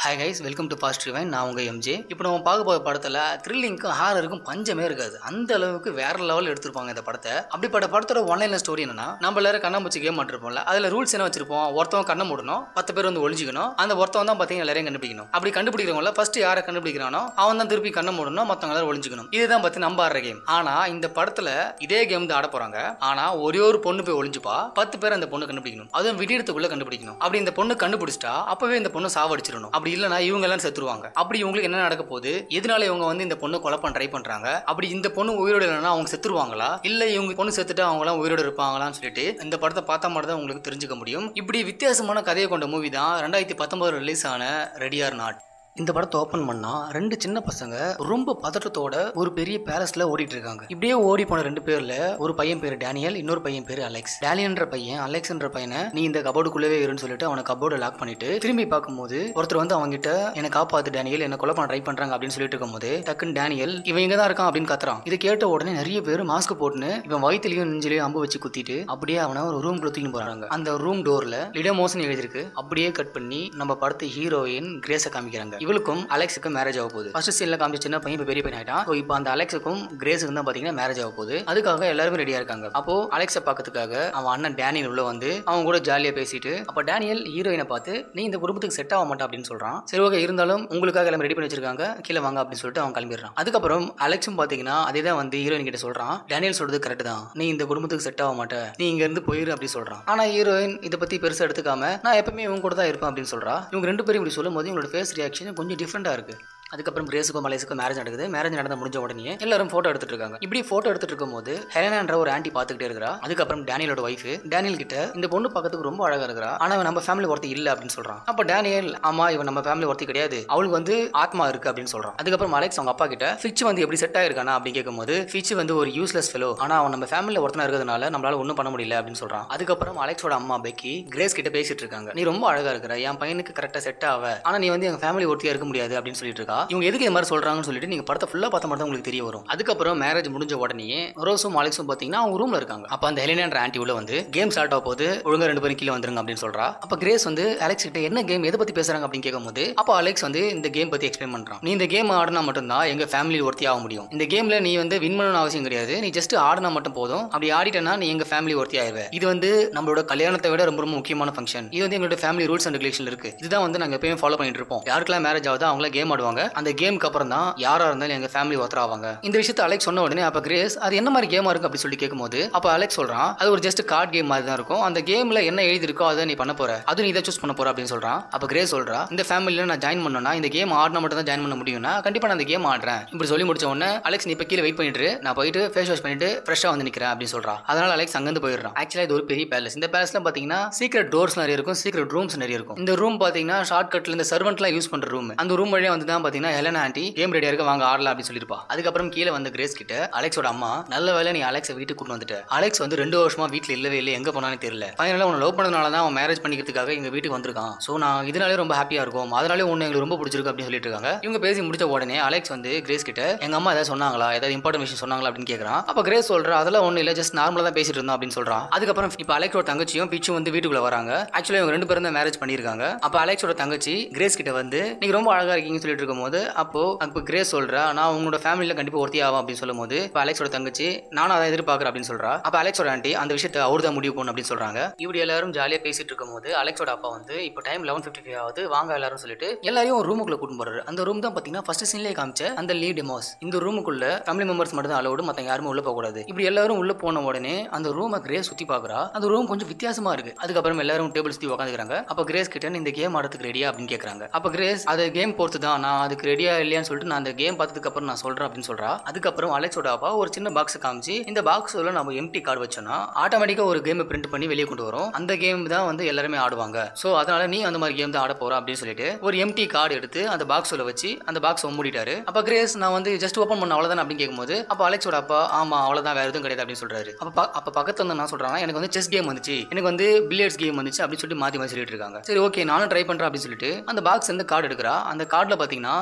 Hi guys welcome to fast rewind நான் உங்கள் MJ இப்போ நம்ம பார்க்க போகிற படத்தில் த்ரில்லிங்க்கும் ஹாரருக்கும் பஞ்சமே இருக்காது அந்த அளவுக்கு வேற லெவல் எடுத்திருப்பாங்க இந்த படத்தை அப்படிப்பட்ட படத்தோட ஒன்லைன் ஸ்டோரி என்னன்னா நம்ம எல்லாரும் கண்ணாமூச்சி கேம் பண்ணிருப்போம்ல அதில் ரூல்ஸ் என்ன வச்சிருப்போம் ஒருத்தவன் கண்ணை மூடணும் பத்து பேர் வந்து ஒழிஞ்சிக்கணும் அந்த ஒருத்தவன் தான் பார்த்தீங்கன்னா எல்லாரையும் கண்டுபிடிக்கணும் அப்படி கண்டுபிடிக்கிறவங்கள ஃபர்ஸ்ட் யாரை கண்டுபிடிக்கிறானோ அவன் தான் திருப்பி கண்ணை மூடணும் மற்றவங்க எல்லாரும் ஒழிஞ்சிக்கணும் இதுதான் பற்றி நம்ம ஆடுற கேம் ஆனால் இந்த படத்தில் இதே கேம் தான் ஆட போகிறாங்க ஆனால் ஒரே ஒரு பொண்ணு போய் ஒளிஞ்சுப்பா பத்து பேர் அந்த பொண்ணு கண்டுபிடிக்கணும் அதுவும் விடியறதுக்குள்ள கண்டுபிடிக்கணும் அப்படி இந்த பொண்ணு கண்டுபிடிச்சிட்டா அப்பவே இந்த பொண்ணு சாவடிச்சிடணும் அப்படி இல்லைனா இவங்க எல்லாம் செத்துருவாங்க அப்படி இவங்களுக்கு என்ன நடக்க போகுது எதனால இவங்க வந்து இந்த பொண்ணு கொலை பண்ண ட்ரை பண்றாங்க அப்படி இந்த பொண்ணு உயிரோட இல்லைன்னா அவங்க செத்துருவாங்களா இல்ல இவங்க பொண்ணு செத்துட்டு அவங்க எல்லாம் உயிரோட இருப்பாங்களான்னு சொல்லிட்டு இந்த படத்தை பார்த்தா மட்டும் தான் உங்களுக்கு தெரிஞ்சுக்க முடியும் இப்படி வித்தியாசமான கதையை கொண்ட மூவி தான் ரெண்டாயிரத்தி பத்தொன்பது ரிலீஸ் ஆன ரெடியார் நாட் இந்த படத்தை ஓப்பன் பண்ணா ரெண்டு சின்ன பசங்க ரொம்ப பதட்டத்தோட ஒரு பெரிய பேலஸ்ல ஓடிட்டு இருக்காங்க இப்படியே ஓடி போன ரெண்டு பேர்ல ஒரு பையன் பேரு டேனியல் இன்னொரு பையன் பேரு அலெக்ஸ் டேனியல்ன்ற பையன் அலெக்ஸ்ன்ற பையனை நீ இந்த கபோர்டுக்குள்ளவே இருன்னு சொல்லிட்டு அவனை கபோர்டை லாக் பண்ணிட்டு திரும்பி பார்க்கும்போது ஒருத்தர் வந்து அவங்க கிட்ட என்ன காப்பாத்து டேனியல் என்ன கொலை பண்ண ட்ரை பண்றாங்க அப்படின்னு சொல்லிட்டு இருக்கும்போது டக்குன்னு டேனியல் இவன் இங்க தான் இருக்கான் அப்படின்னு கத்துறான் இது கேட்ட உடனே நிறைய பேர் மாஸ்க் போட்டுன்னு இவன் வயிற்றுலயும் நெஞ்சிலையும் அம்பு வச்சு குத்திட்டு அப்படியே அவனை ஒரு ரூம் தூக்கிட்டு போறாங்க அந்த ரூம் டோர்ல லிடமோசன் எழுதிருக்கு அப்படியே கட் பண்ணி நம்ம படத்து ஹீரோயின் கிரேஸை காமிக்கிறாங்க இவளுக்கும் அலெக்ஸுக்கும் மேரேஜ் ஆக போகுது ஃபர்ஸ்ட் சீன்ல காமிச்ச சின்ன பையன் இப்ப பெரிய பையன் ஆயிட்டான் So, இப்போ அந்த அலெக்ஸுக்கும் கிரேஸுக்கும் தான் பாத்தீங்கன்னா மேரேஜ் ஆக போகுது அதுக்காக எல்லாருமே ரெடியா இருக்காங்க அப்போ அலெக்ஸை பார்க்கறதுக்காக அவன் அண்ணன் டேனியல் உள்ள வந்து அவன் கூட ஜாலியா பேசிட்டு அப்ப டேனியல் ஹீரோயினை பார்த்து நீ இந்த குடும்பத்துக்கு செட் ஆக மாட்டா அப்படின்னு சொல்றான் சரி ஓகே இருந்தாலும் உங்களுக்காக எல்லாம் ரெடி பண்ணி வச்சிருக்காங்க கீழே வாங்க அப்படின்னு சொல்லிட்டு அவன் கிளம்பிடுறான் அதுக்கப்புறம் அலெக்ஸும் பாத்தீங்கன்னா அதே தான் வந்து ஹீரோயின் கிட்ட சொல்றான் டேனியல் சொல்றது கரெக்ட் தான் நீ இந்த குடும்பத்துக்கு செட் ஆக மாட்ட நீ இங்க இருந்து போயிரு அப்படி சொல்றான் ஆனா ஹீரோயின் இதை பத்தி பெருசா எடுத்துக்காம நான் எப்பவுமே இவங்க கூட தான் இருப்பேன் அப்படின்னு சொல்றா இவங்க ரெண்டு பேரும் இப்படி சொல்லும் போது இவங்களோட ஃபேஸ் ரியாக்ஷன் கொஞ்சம் டிஃப்ரெண்டா இருக்கு அதுக்கப்புறம் கிரேஸுக்கும் மலேஸுக்கும் மேரேஜ் நடக்குது மேரேஜ் நடந்த முடிஞ்ச உடனே எல்லாரும் போட்டோ எடுத்துட்டு இருக்காங்க இப்படி போட்டோ எடுத்துட்டு இருக்கும்போது ஹெலனான்ற ஒரு ஆண்டி பாத்துக்கிட்டே இருக்கிறா அதுக்கப்புறம் டேனியலோட ஒய்ஃப் டேனியல் கிட்ட இந்த பொண்ணு பார்க்கறதுக்கு ரொம்ப அழகா இருக்கிறா ஆனா இவன் நம்ம ஃபேமிலி ஒருத்தி இல்ல அப்படின்னு சொல்றான் அப்ப டேனியல் ஆமா இவன் நம்ம ஃபேமிலி ஒருத்தி கிடையாது அவளுக்கு வந்து ஆத்மா இருக்கு அப்படின்னு சொல்றான் அதுக்கப்புறம் அலெக்ஸ் அவங்க அப்பா கிட்ட ஃபிச் வந்து எப்படி செட் ஆயிருக்கானா அப்படின்னு கேட்கும்போது ஃபிச் வந்து ஒரு யூஸ்லெஸ் ஃபெலோ ஆனா அவன் நம்ம ஃபேமிலியில் ஒருத்தனா இருக்கிறதுனால நம்மளால ஒன்றும் பண்ண முடியல அப்படின்னு சொல்றான் அதுக்கப்புறம் அலெக்ஸோட அம்மா பெக்கி கிரேஸ் கிட்ட பேசிட்டு இருக்காங்க நீ ரொம்ப அழகா இருக்கிற என் பையனுக்கு கரெக்டா செட் ஆவ ஆனா நீ வந்து எங்க ஃபேமிலி ஒருத்தியா இருக்க முடியாது அப்படின்னு சொல்லிட்டு இருக்கா இவங்க எதுக்கு இந்த மாதிரி சொல்றாங்கன்னு சொல்லிட்டு நீங்க படத்தை ஃபுல்லா பார்த்த மட்டும் உங்களுக்கு தெரிய வரும் அதுக்கப்புறம் மேரேஜ் முடிஞ்ச உடனே ரோஸும் அலெக்ஸும் பாத்தீங்கன்னா அவங்க ரூம்ல இருக்காங்க அப்ப அந்த ஹெலினான்ற ஆன்டி உள்ள வந்து கேம் ஸ்டார்ட் ஆக போது ஒழுங்கா ரெண்டு பேரும் கீழே வந்துருங்க அப்படின்னு சொல்றா அப்ப கிரேஸ் வந்து அலெக்ஸ் கிட்ட என்ன கேம் எதை பத்தி பேசுறாங்க அப்படின்னு கேட்கும்போது அப்ப அலெக்ஸ் வந்து இந்த கேம் பத்தி எக்ஸ்பிளைன் பண்றான் நீ இந்த கேம் ஆடினா மட்டும்தான் எங்க ஃபேமிலி ஒருத்தி ஆக முடியும் இந்த கேம்ல நீ வந்து வின் பண்ணணும் அவசியம் கிடையாது நீ ஜஸ்ட் ஆடினா மட்டும் போதும் அப்படி ஆடிட்டனா நீ எங்க ஃபேமிலி ஒருத்தி ஆயிருவ இது வந்து நம்மளோட கல்யாணத்தை விட ரொம்ப ரொம்ப முக்கியமான ஃபங்க்ஷன் இது வந்து எங்களோட ஃபேமிலி ரூல்ஸ் அண்ட் ரெகுலேஷன் இருக்கு இதுதான் வந்து நாங்க எப்பயும் ஃபாலோ பண்ணிட்டு இருப்போம் யாருக்கெல்லாம் மேரேஜ் ஆகுதோ அவங்கள கேம் ஆடுவாங்க அந்த கேமுக்கு அப்புறம் தான் யாரா இருந்தாலும் எங்க ஃபேமிலி ஒருத்தர் ஆவாங்க இந்த விஷயத்தை அலெக்ஸ் சொன்ன உடனே அப்ப கிரேஸ் அது என்ன மாதிரி கேமா இருக்கு அப்படி சொல்லி கேட்கும்போது அப்ப அலெக்ஸ் சொல்றான் அது ஒரு ஜஸ்ட் கார்டு கேம் மாதிரி தான் இருக்கும் அந்த கேம்ல என்ன எழுதி இருக்கோ அதை நீ பண்ண போற அது நீ இதை சூஸ் பண்ண போற அப்படின்னு சொல்றான் அப்ப கிரேஸ் சொல்றா இந்த ஃபேமிலியில நான் ஜாயின் பண்ணனா இந்த கேம் ஆடினா மட்டும் தான் ஜாயின் பண்ண முடியும்னா கண்டிப்பா நான் அந்த கேம் ஆடுறேன் இப்படி சொல்லி முடிச்ச உடனே அலெக்ஸ் நீ இப்ப கீழே வெயிட் பண்ணிட்டு இரு. நான் போயிட்டு ஃபேஸ் வாஷ் பண்ணிட்டு ஃப்ரெஷ்ஷா வந்து நிக்கிறேன் அப்படின்னு சொல்றா அதனால அலெக்ஸ் அங்கிருந்து போயிடுறான் ஆக்சுவலா இது ஒரு பெரிய பேலஸ் இந்த பேலஸ்ல பாத்தீங்கன்னா சீக்ரெட் டோர்ஸ் நிறைய இருக்கும் சீக்ரெட் ரூம்ஸ் நிறைய இருக்கும் இந்த ரூம் பாத்தீங்கன்னா ஷார்ட் கட்ல இந்த சர்வெண்ட்லாம் யூஸ் பண்ற ரூம் அந்த ரூம் வழியா வந்து தான் பாத்தீங்கன்னா ஹெலன் ஆண்டி கேம் ரெடியா இருக்க வாங்க ஆடலாம் அப்படின்னு சொல்லிருப்பா அதுக்கப்புறம் கீழே வந்து கிரேஸ் கிட்ட அலெக்ஸோட அம்மா நல்ல வேலை நீ அலெக்ஸை வீட்டுக்கு கூட்டு வந்துட்ட அலெக்ஸ் வந்து ரெண்டு வருஷமா வீட்ல இல்லவே இல்லை எங்க போனானே தெரியல ஃபைனலா உன்னை லவ் பண்ணதுனால தான் அவன் மேரேஜ் பண்ணிக்கிறதுக்காக எங்க வீட்டுக்கு வந்திருக்கான் சோ நான் இதனாலே ரொம்ப ஹாப்பியா இருக்கும் அதனாலே உன்னை எங்களுக்கு ரொம்ப பிடிச்சிருக்கு அப்படின்னு சொல்லிட்டு இருக்காங்க இவங்க பேசி முடிச்ச உடனே அலெக்ஸ் வந்து கிரேஸ் கிட்ட எங்க அம்மா ஏதாவது சொன்னாங்களா ஏதாவது இம்பார்ட்டன் விஷயம் சொன்னாங்களா அப்படின்னு கேக்குறான் அப்ப கிரேஸ் சொல்றா அதெல்லாம் ஒண்ணு இல்ல ஜஸ்ட் நார்மலா தான் பேசிட்டு இருந்தோம் அப்படின்னு சொல்றான் அதுக்கப்புறம் இப்ப அலெக்ஸோட தங்கச்சியும் பிச்சும் வந்து வீட்டுக்குள்ள வராங்க ஆக்சுவலா இவங்க ரெண்டு பேரும் தான் மேரேஜ் பண்ணிருக்காங்க அப்ப அலெக்ஸோட தங்கச்சி கிரேஸ் கிட்ட வந்து நீங்க ரொம்ப அழகா இருக்கீங்கன்னு சொல்லிட்டு இருக்கும்போது அப்போ அப்போ கிரேஸ் சொல்றா நான் உங்களோட ஃபேமிலியில கண்டிப்பா ஒருத்தி ஆகும் அப்படின்னு சொல்லும்போது இப்போ அலெக்ஸோட தங்கச்சி நானும் அதை எதிர்பார்க்கறேன் அப்படின்னு சொல்றா அப்ப அலெக்ஸோட ஆண்டி அந்த விஷயத்தை அவர் தான் முடிவு பண்ணணும் அப்படின்னு சொல்றாங்க இப்படி எல்லாரும் ஜாலியா பேசிட்டு இருக்கும்போது அலெக்ஸோட அப்பா வந்து இப்போ டைம் லெவன் ஃபிஃப்டி ஃபைவ் ஆகுது வாங்க எல்லாரும் சொல்லிட்டு எல்லாரையும் ஒரு ரூமுக்குள்ள கூட்டு போறாரு அந்த ரூம் தான் பாத்தீங்கன்னா ஃபர்ஸ்ட் சீன்லேயே காமிச்ச அந்த லீ டெமோஸ் இந்த ரூமுக்குள்ள ஃபேமிலி மெம்பர்ஸ் மட்டும் தான் அலோடு மத்த யாருமே உள்ள போக கூடாது இப்படி எல்லாரும் உள்ள போன உடனே அந்த ரூமை கிரேஸ் சுத்தி பாக்குறா அந்த ரூம் கொஞ்சம் வித்தியாசமா இருக்கு அதுக்கப்புறம் எல்லாரும் டேபிள் சுத்தி உட்காந்துக்கிறாங்க அப்ப கிரேஸ் கிட்ட "நீ இந்த கேம் ஆடுறதுக்கு ரெடியா அப்படின்னு கேக்குறாங்க அப்ப கிரேஸ் அது கேம் பொறுத்து தான் நான் அதுக்கு ரெடியா இல்லையான்னு சொல்லிட்டு நான் அந்த கேம் பார்த்ததுக்கு அப்புறம் நான் சொல்றேன் அப்படின்னு சொல்றா அதுக்கப்புறம் அலெக்ஸோட அப்பா ஒரு சின்ன பாக்ஸ் காமிச்சு இந்த பாக்ஸ்ல நம்ம எம்டி கார்டு வச்சோம்னா ஆட்டோமேட்டிக்கா ஒரு கேம் பிரிண்ட் பண்ணி வெளியே கொண்டு வரும் அந்த கேம் தான் வந்து எல்லாருமே ஆடுவாங்க சோ அதனால நீ அந்த மாதிரி கேம் தான் ஆட போற அப்படின்னு சொல்லிட்டு ஒரு எம்டி கார்டு எடுத்து அந்த பாக்ஸ்ல வச்சு அந்த பாக்ஸ் மூடிட்டாரு அப்ப கிரேஸ் நான் வந்து ஜஸ்ட் ஓப்பன் பண்ண அவ்வளவுதான் அப்படின்னு கேட்கும்போது அப்ப அலெக்ஸோட அப்பா ஆமா அவ்வளவுதான் வேற எதுவும் கிடையாது அப்படின்னு சொல்றாரு அப்ப ப- அப்ப பக்கத்துல வந்து நான் சொல்றாங்க எனக்கு வந்து செஸ் கேம் வந்துச்சு எனக்கு வந்து பில்லியர்ட்ஸ் கேம் வந்துச்சு அப்படின்னு சொல்லி மாத்தி மாத்தி சொல்லிட்டு இருக்காங்க சரி ஓகே நானும் ட்ரை பண்றேன் அப்படின்னு சொல்லிட்டு அந்த பாக்ஸ் வந்து கார்டு எடுக்கிறா அந்த கார்டுல பாத்தீங்கன்னா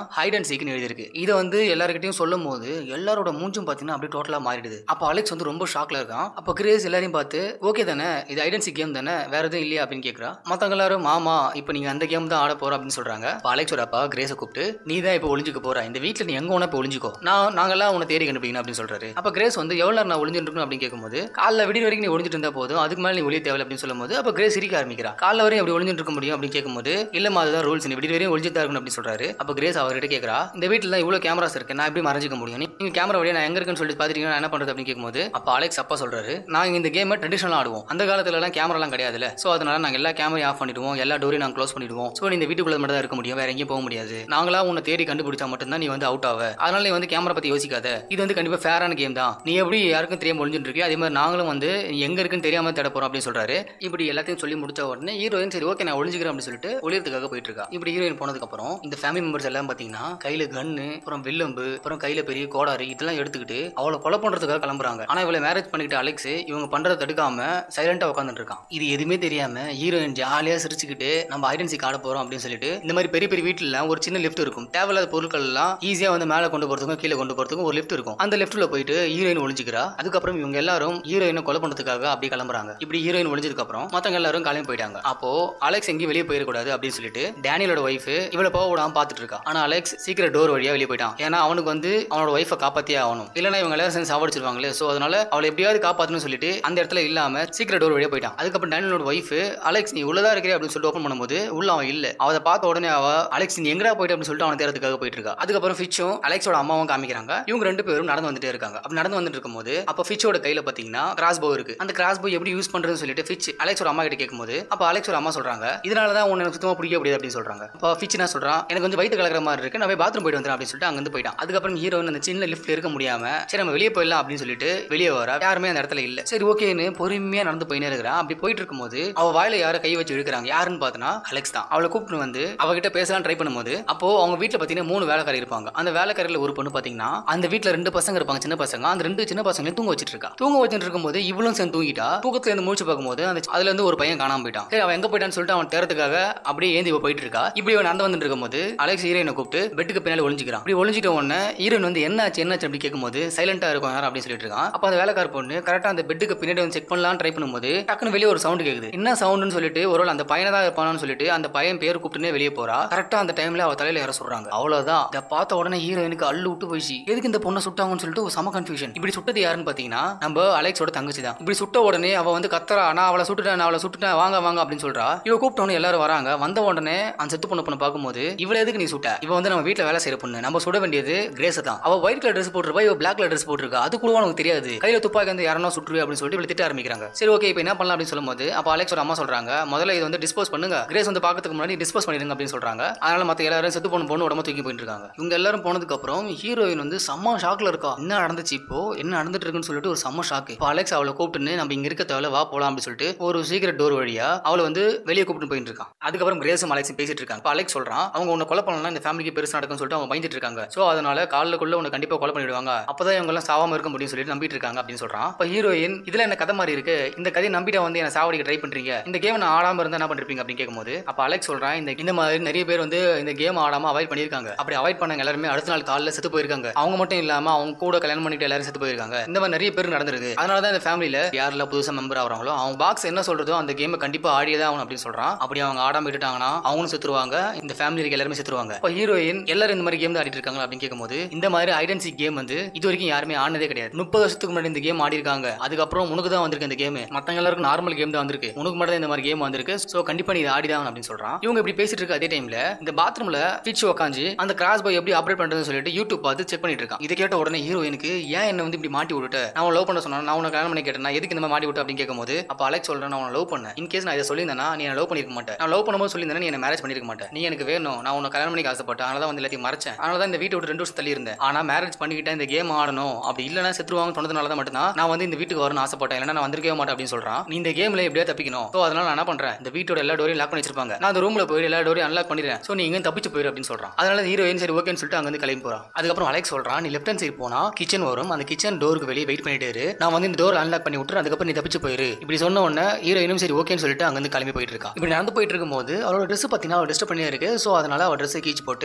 ஹைட் அண்ட் சீக்னு எழுதிருக்கு இதை வந்து எல்லாருக்கிட்டையும் சொல்லும் போது எல்லாரோட மூஞ்சும் பார்த்தீங்கன்னா அப்படியே டோட்டலாக மாறிடுது அப்போ அலெக்ஸ் வந்து ரொம்ப ஷாக்ல இருக்கான் அப்போ கிரேஸ் எல்லாரையும் பார்த்து ஓகே தானே இது ஹைட் அண்ட் சீக் கேம் தானே வேற எதுவும் இல்லையா அப்படின்னு கேட்குறா மற்றவங்க எல்லாரும் மாமா இப்போ நீங்க அந்த கேம் தான் ஆட போறோம் அப்படின்னு சொல்றாங்க அப்போ அலெக்ஸோட அப்பா கிரேஸை கூப்பிட்டு நீ தான் இப்போ ஒளிஞ்சுக்க போற இந்த வீட்டில் நீ எங்க வேணா இப்போ ஒளிஞ்சுக்கோ நான் நாங்கெல்லாம் உன்னை தேடி கண்டுபிடிக்கணும் அப்படின்னு சொல்றாரு அப்போ கிரேஸ் வந்து எவ்வளோ நேரம் நான் ஒளிஞ்சுட்டு இருக்கணும் அப்படின்னு கேட்கும்போது காலைல விடிய வரைக்கும் நீ ஒளிஞ்சிட்டு இருந்தா போதும் அதுக்கு மேலே நீ ஒளிய தேவை அப்படின்னு சொல்லும்போது அப்போ கிரேஸ் சிரிக்க ஆரம்பிக்கிறா காலைல வரையும் எப்படி ஒளிஞ்சிட்டு இருக்க முடியும் அப்படின்னு கேட்கும்போது இல்லம்மா அதுதான் ரூல்ஸ் நீ விடிய வரையும் ஒளிஞ்சிட்டு தான் இருக்கணும் அப்படின்னு சொல்றாரு அப்போ கிரேஸ் அவர்கிட்ட கேட்கறா இந்த வீட்டில் தான் இவ்வளோ கேமராஸ் இருக்கு நான் எப்படி மறைஞ்சிக்க முடியும் நீங்க கேமரா வழியா நான் எங்க இருக்குன்னு சொல்லிட்டு பாத்துட்டீங்கன்னா நான் என்ன பண்றது அப்படின்னு கேட்கும்போது அப்போ அலெக்ஸ் அப்பா சொல்றாரு நாங்க இந்த கேமை ட்ரெடிஷனலாக ஆடுவோம் அந்த காலத்துல எல்லாம் கேமராலாம் கிடையாதுல்ல ஸோ அதனால நாங்க எல்லா கேமரையும் ஆஃப் பண்ணிடுவோம் எல்லா டோரையும் நாங்கள் க்ளோஸ் பண்ணிடுவோம் ஸோ நீ இந்த வீட்டுக்குள்ள மட்டும் தான் இருக்க முடியும் வேற எங்கேயும் போக முடியாது நாங்களா உன்னை தேடி கண்டுபிடிச்சா மட்டும்தான் நீ வந்து அவுட் ஆவ அதனால நீ வந்து கேமரா பத்தி யோசிக்காத இது வந்து கண்டிப்பா ஃபேரான கேம் தான் நீ எப்படி யாருக்கும் தெரியாம ஒளிஞ்சிட்டு இருக்கியோ அதே மாதிரி நாங்களும் வந்து நீ எங்க இருக்குன்னு தெரியாம தேட போறோம் அப்படின்னு சொல்றாரு இப்படி எல்லாத்தையும் சொல்லி முடிச்ச உடனே ஹீரோயின் சரி ஓகே நான் ஒளிஞ்சுக்கிறேன் அப்படின்னு சொல்லிட்டு ஒளியறதுக்காக போயிட்டு இருக்கா இப்படி ஹீரோயின் போனதுக்கு அப்புறம் இந்த ஃபேமிலி மெம்பர்ஸ் எல்லாம் பாத்தீங்கன்னா கையில கன்னு அப்புறம் வில்லம்பு அப்புறம் கையில பெரிய கோடாரி இதெல்லாம் எடுத்துக்கிட்டு அவளை கொலை பண்றதுக்காக கிளம்புறாங்க ஆனா இவளை மேரேஜ் பண்ணிக்கிட்ட அலெக்ஸ் இவங்க பண்றதை தடுக்காம சைலண்டா உட்காந்துட்டு இருக்கான் இது எதுவுமே தெரியாம ஹீரோயின் ஜாலியா சிரிச்சுக்கிட்டு நம்ம ஐடென்சி காட போறோம் அப்படின்னு சொல்லிட்டு இந்த மாதிரி பெரிய பெரிய வீட்டுல ஒரு சின்ன லிஃப்ட் இருக்கும் தேவையில்லாத பொருட்கள் எல்லாம் ஈஸியா வந்து மேல கொண்டு போறதுக்கும் கீழே கொண்டு போறதுக்கும் ஒரு லிஃப்ட் இருக்கும் அந்த லிஃப்ட்ல போயிட்டு ஹீரோயின் ஒளிஞ்சுக்கிறா அதுக்கப்புறம் இவங்க எல்லாரும் ஹீரோயினை கொலை பண்றதுக்காக அப்படி கிளம்புறாங்க இப்படி ஹீரோயின் ஒளிஞ்சதுக்கு அப்புறம் மத்தவங்க எல்லாரும் கிளம்பி போயிட்டாங்க அப்போ அலெக்ஸ் எங்கேயும் வெளியே போயிடக்கூடாது அப்படின்னு சொல்லிட்டு டேனியலோட ஒய்ஃப் இவளை போக விடாம பாத்துட்டு இருக்கா ஆனா அலெக்ஸ் சீக்கிரம் டோர் வழியா வெளியே போயிட்டான் ஏன்னா அவனுக்கு வந்து அவனோட ஒய்ஃபை காப்பாத்தியே ஆகணும் இல்லைன்னா இவங்க எல்லாரும் சேர்ந்து சாவடிச்சிருவாங்களே சோ அதனால அவளை எப்படியாவது காப்பாத்தணும்னு சொல்லிட்டு அந்த இடத்துல இல்லாம சீக்கிரம் டோர் வழியா போயிட்டான் அதுக்கப்புறம் டேனியலோட ஒய்ஃப் அலெக்ஸ் நீ உள்ளதா இருக்கிறே அப்படின்னு சொல்லிட்டு ஓப்பன் பண்ணும்போது உள்ள அவன் இல்ல அவதை பார்த்த உடனே அவ அலெக்ஸ் நீ எங்கடா போயிட்டு அப்படின்னு சொல்லிட்டு அவனை தேர்றதுக்காக போயிட்டு இருக்கா அதுக்கப்புறம் ஃபிச்சும் அலெக்ஸோட அம்மாவும் காமிக்கிறாங்க இவங்க ரெண்டு பேரும் நடந்து வந்துட்டே இருக்காங்க அப்படி நடந்து வந்துட்டு இருக்கும்போது அப்போ ஃபிச்சோட கையில பாத்தீங்கன்னா கிராஸ் போ இருக்கு அந்த கிராஸ் போ எப்படி யூஸ் பண்றதுன்னு சொல்லிட்டு ஃபிச் அலெக்ஸோட அம்மா கிட்ட கேட்கும்போது அப்போ அலெக்ஸோட அம்மா சொல்றாங்க இதனால தான் உன்னை எனக்கு சுத்தமா பிடிக்க முடியாது அப்படின்னு சொல்றாங்க அப்போ ஃபிச் என்ன சொல்றான் எனக்கு கொஞ்சம் வயிற்று கலக்கிற மாதிரி இருக்கு நான் போய் பாத்ரூம் போயிட்டு வந்துறேன் அப்படின்னு சொல்லிட்டு அங்க இருந்து போயிட்டான் அதுக்கப்புறம் ஹீரோயின் அந்த சின்ன லிஃப்ட்ல இருக்க முடியாம சரி நம்ம வெளியே போயிடலாம் அப்படின்னு சொல்லிட்டு வெளியே வர யாருமே அந்த இடத்துல இல்ல சரி ஓகேன்னு பொறுமையா நடந்து போயினே இருக்கிறான் அப்படி போயிட்டு இருக்கும்போது அவ வாயில யார கை வச்சு இழுக்கிறாங்க யாருன்னு பார்த்தனா அலெக்ஸ் தான் அவளை கூப்பிட்டு வந்து அவகிட்ட பேசலாம் ட்ரை பண்ணும்போது அப்போ அவங்க வீட்ல பாத்தீங்கன்னா மூணு வேலைக்காரி இருப்பாங்க அந்த வேலைக்காரில ஒரு பொண்ணு பாத்தீங்கன்னா அந்த வீட்ல ரெண்டு பசங்க இருப்பாங்க சின்ன பசங்க அந்த ரெண்டு சின்ன பசங்களையும் தூங்க வச்சிட்டு இருக்கா தூங்க வச்சுட்டு இருக்கும்போது இவளும் சேர்ந்து தூங்கிட்டா தூக்கத்துல இருந்து மூச்சு பார்க்கும்போது அந்த அதுல இருந்து ஒரு பையன் காணாம போயிட்டான் சரி அவன் எங்க போயிட்டான்னு சொல்லிட்டு அவன் தேரத்துக்காக அப்படியே ஏந்தி இவ போயிட்டு இருக்கா இப்படி அவன் நடந்து வந்துட்டு இருக்கும்போது அலெக்ஸ் ஹீரோயினை கூப்பிட்டு பெட்டுக்கு பின்னாடி ஒளிஞ்சிக்கிறான் இப்படி ஒளிஞ்சிட்ட உடனே ஹீரோயின் வந்து என்ன ஆச்சு என்ன ஆச்சு அப்படி கேட்கும்போது சைலண்டா இருக்கும் யாரும் அப்படின்னு சொல்லிட்டு இருக்கான் அப்ப அந்த வேலைக்கார பொண்ணு கரெக்டா அந்த பெட்டுக்கு பின்னாடி வந்து செக் பண்ணலாம் ட்ரை பண்ணும்போது டக்குன்னு வெளியே ஒரு சவுண்ட் கேக்குது என்ன சவுண்டுன்னு சொல்லிட்டு ஒரு அந்த பையனை தான் இருப்பானு சொல்லிட்டு அந்த பையன் பேர் கூப்பிட்டுனே வெளியே போறா கரெக்டா அந்த டைம்ல அவ தலையில ஏற சொல்றாங்க அவ்வளவுதான் இதை பார்த்த உடனே ஹீரோயினுக்கு அள்ளு விட்டு போயிடுச்சு எதுக்கு இந்த பொண்ணை சுட்டாங்கன்னு சொல்லிட்டு ஒரு சம கன்ஃபியூஷன் இப்படி சுட்டது யாருன்னு பாத்தீங்கன்னா நம்ம அலெக்ஸோட தங்கச்சி தான் இப்படி சுட்ட உடனே அவ வந்து கத்துறா நான் அவளை சுட்டுட்டேன் நான் அவளை சுட்டுட்டேன் வாங்க வாங்க அப்படின்னு சொல்றா இவ கூப்பிட்டோன்னு எல்லாரும் வராங்க வந்த உடனே அந்த செத்து பொண்ணு பொண்ணு பார்க்கும்போது இவள எதுக்கு நீ சுட்ட இவ வந்து நம்ம வீட்ல வேலை செய்யற பொண்ணு நம்ம சுட வேண்டியது கிரேஸ் தான் அவ ஒயிட் கலர் ட்ரெஸ் போட்டிருப்பா இவ பிளாக் கலர் ட்ரெஸ் போட்டிருக்கா அது கூட உனக்கு தெரியாது கையில துப்பாக்கி வந்து யாரனா சுட்டுருவே அப்படின்னு சொல்லிட்டு இவளை திட்ட ஆரம்பிக்கிறாங்க சரி ஓகே இப்போ என்ன பண்ணலாம் அப்படின்னு சொல்லும்போது அப்ப அலெக்ஸோட அம்மா சொல்றாங்க முதல்ல இது வந்து டிஸ்போஸ் பண்ணுங்க கிரேஸ் வந்து பார்க்கறதுக்கு முன்னாடி டிஸ்போஸ் பண்ணிடுங்க அப்படின்னு சொல்றாங்க அதனால மத்த எல்லாரும் செத்து பொண்ணு பொண்ணு உடம்பு தூக்கி போயிட்டு இருக்காங்க இவங்க எல்லாரும் போனதுக்கு அப்புறம் ஹீரோயின் வந்து செம்ம ஷாக்ல இருக்கா என்ன நடந்துச்சு இப்போ என்ன நடந்துட்டு இருக்குன்னு சொல்லிட்டு ஒரு செம்ம ஷாக்கு இப்போ அலெக்ஸ் அவளை கூப்பிட்டுன்னு நம்ம இங்க இருக்க தேவையில்ல வா போலாம் அப்படின்னு சொல்லிட்டு ஒரு சீக்கிரட் டோர் வழியா அவளை வந்து வெளியே கூப்பிட்டு போயிட்டு இருக்கான் அதுக்கப்புறம் கிரேஸும் அலெக்ஸும் பேசிட்டு இருக்காங்க இப்போ அலெக்ஸ் சொல்றான் அவங்க உன்னை கொலை பண்ணலாம் இந்த ஃபேமிலிக்கு பெருசு நடக்கும்னு சொல்லிட்டு அவங்க பயந்துட்டு இருக்காங்க சோ அதனால காலைக்குள்ள உன்னை கண்டிப்பா கொலை பண்ணிடுவாங்க அப்பதான் இவங்க எல்லாம் சாவாம இருக்க முடியும்னு சொல்லிட்டு நம்பிட்டு இருக்காங்க அப்படின்னு சொல்றான் இப்போ ஹீரோயின் இதுல என்ன கதை மாதிரி இருக்கு இந்த கதையை நம்பிட்டு வந்து என்ன சாவடிக்க ட்ரை பண்றீங்க இந்த கேம் நான் ஆடாம இருந்தா என்ன பண்ணிருப்பீங்க அப்படின்னு கேட்கும்போது அப்ப அலெக்ஸ் சொல்றான் இந்த இந்த மாதிரி நிறைய பேர் வந்து இந்த கேம் ஆடாம அவாய்ட் பண்ணிருக்காங்க அப்படி அவாய்ட் பண்ணவங்க எல்லாருமே அடுத்த நாள் காலைல செத்து போயிருக்காங்க அவங்க மட்டும் இல்லாம அவங்க கூட கல்யாணம் பண்ணிட்டு எல்லாரும் செத்து போயிருக்காங்க இந்த மாதிரி நிறைய பேர் நடந்திருக்கு அதனால தான் இந்த ஃபேமிலியில யாரெல்லாம் புதுசா மெம்பர் ஆகுறாங்களோ அவங்க பாக்ஸ் என்ன சொல்றதோ அந்த கேமை கண்டிப்பா ஆடியதான் ஆகணும் அப்படின்னு சொல்றான் அப்படி அவங்க ஆடாம விட்டுட்டாங்கன்னா அவங்களும் செத்துருவாங்க இந்த ஃபேமிலி இருக்க எல்லாருமே செத்துருவாங்க இப்போ ஹீரோயின் எல்லாரும் இந்த மாதிரி கேம் தான் ஆடிட்டு இருக்காங்க அப்படின்னு கேட்கும்போது இந்த மாதிரி ஐடென்சி கேம் வந்து இது வரைக்கும் யாருமே ஆனதே கிடையாது முப்பது வருஷத்துக்கு முன்னாடி இந்த கேம் ஆடி இருக்காங்க அதுக்கப்புறம் உனக்கு தான் வந்திருக்கு இந்த கேம் மத்தவங்க எல்லாருக்கும் நார்மல் கேம் தான் வந்திருக்கு உனக்கு மட்டும் தான் இந்த மாதிரி கேம் வந்திருக்கு சோ கண்டிப்பா நீ இதை ஆடிதான் அப்படின்னு சொல்றான் இவங்க இப்படி பேசிட்டு இருக்க அதே டைம்ல இந்த பாத்ரூம்ல பிச்சு உட்காந்து அந்த கிராஸ் பாய் எப்படி ஆப்ரேட் பண்றதுன்னு சொல்லிட்டு யூடியூப் பார்த்து செக் பண்ணிட்டு இருக்கான் இதை கேட்ட உடனே ஹீரோயினுக்கு ஏன் என்ன வந்து இப்படி மாட்டி விட்டுட்ட நான் லவ் பண்ண சொன்னா நான் உனக்கு கல்யாணம் பண்ணி கேட்டேன் நான் எதுக்கு இந்த மாதிரி மாட்டி விட்டு அப்படின்னு கேட்கும்போது அப்ப அலெக்ஸ் சொல்றேன் நான் உன்னை லவ் பண்ணேன் இன் கேஸ் நான் இதை சொல்லியிருந்தேன்னா நீ என்ன லவ் பண்ணிருக்க மாட்டேன் நான் லவ் பண்ணும்போது சொல்லியிருந்தேன் நீ என்ன மேரேஜ் பண்ணிருக்க மாட்டேன் நீ எனக்கு வேணும் நான் உன்னை கல்யாணம் பண்ணி ஆசைப்பட்டேன் அதனால தான் வந்து எல்லாத்தையும் மறைச்சேன் அதனால தான் இந்த வீட்டை விட்டு ரெண்டு வருஷம் தள்ளி இருந்தேன் ஆனா மேரேஜ் பண்ணிக்கிட்டேன் இந்த கேம் ஆடணும் அப்படி இல்லைன்னா செத்துருவாங்க சொன்னதுனால தான் மட்டும் தான் நான் வந்து இந்த வீட்டுக்கு வரணும்னு ஆசைப்பட்டேன் இல்லைன்னா நான் வந்திருக்கவே மாட்டேன் அப்படின்னு சொல்றான் நீ இந்த கேம்ல எப்படியா தப்பிக்கணும் ஸோ அதனால நான் என்ன பண்றேன் இந்த வீட்டோட எல்லா டோரையும் லாக் பண்ணி வச்சிருப்பாங்க நான் அந்த ரூம்ல போய் எல்லா டோரையும் அன்லாக் பண்ணிடுறேன் ஸோ நீ இங்கே தப்பிச்சு போயிரு அப்படின்னு சொல்றான் அதனால ஹீரோயின் சரி ஓகேன்னு சொல்லிட்டு அங்க வந்து கிளம்பி போறான் அதுக்கப்புறம் அலெக்ஸ் சொல்றான் நீ லெஃப்ட் ஹேண்ட் சைடு போனா கிச்சன் வரும் அந்த கிச்சன் டோருக்கு வெளியே வெயிட் பண்ணிட்டு இரு நான் வந்து இந்த டோர் அன்லாக் பண்ணி விட்டுரு அதுக்கப்புறம் நீ தப்பிச்சு போயிரு இப்படி சொன்ன உடனே ஹீரோயினும் சரி ஓகேன்னு சொல்லிட்டு அங்க வந்து கிளம்பி போயிட்டு இருக்கா இப்படி நடந்து போயிட்டு இருக்கும்போது அவளோட ட்ரெஸ் பார்த்தீங்கன்னா அவள் டிஸ்டர்ப் பண்ணியே இருக்கு ஸோ அதனால அவள் ட்ரெஸ் கீச்சு போட்டு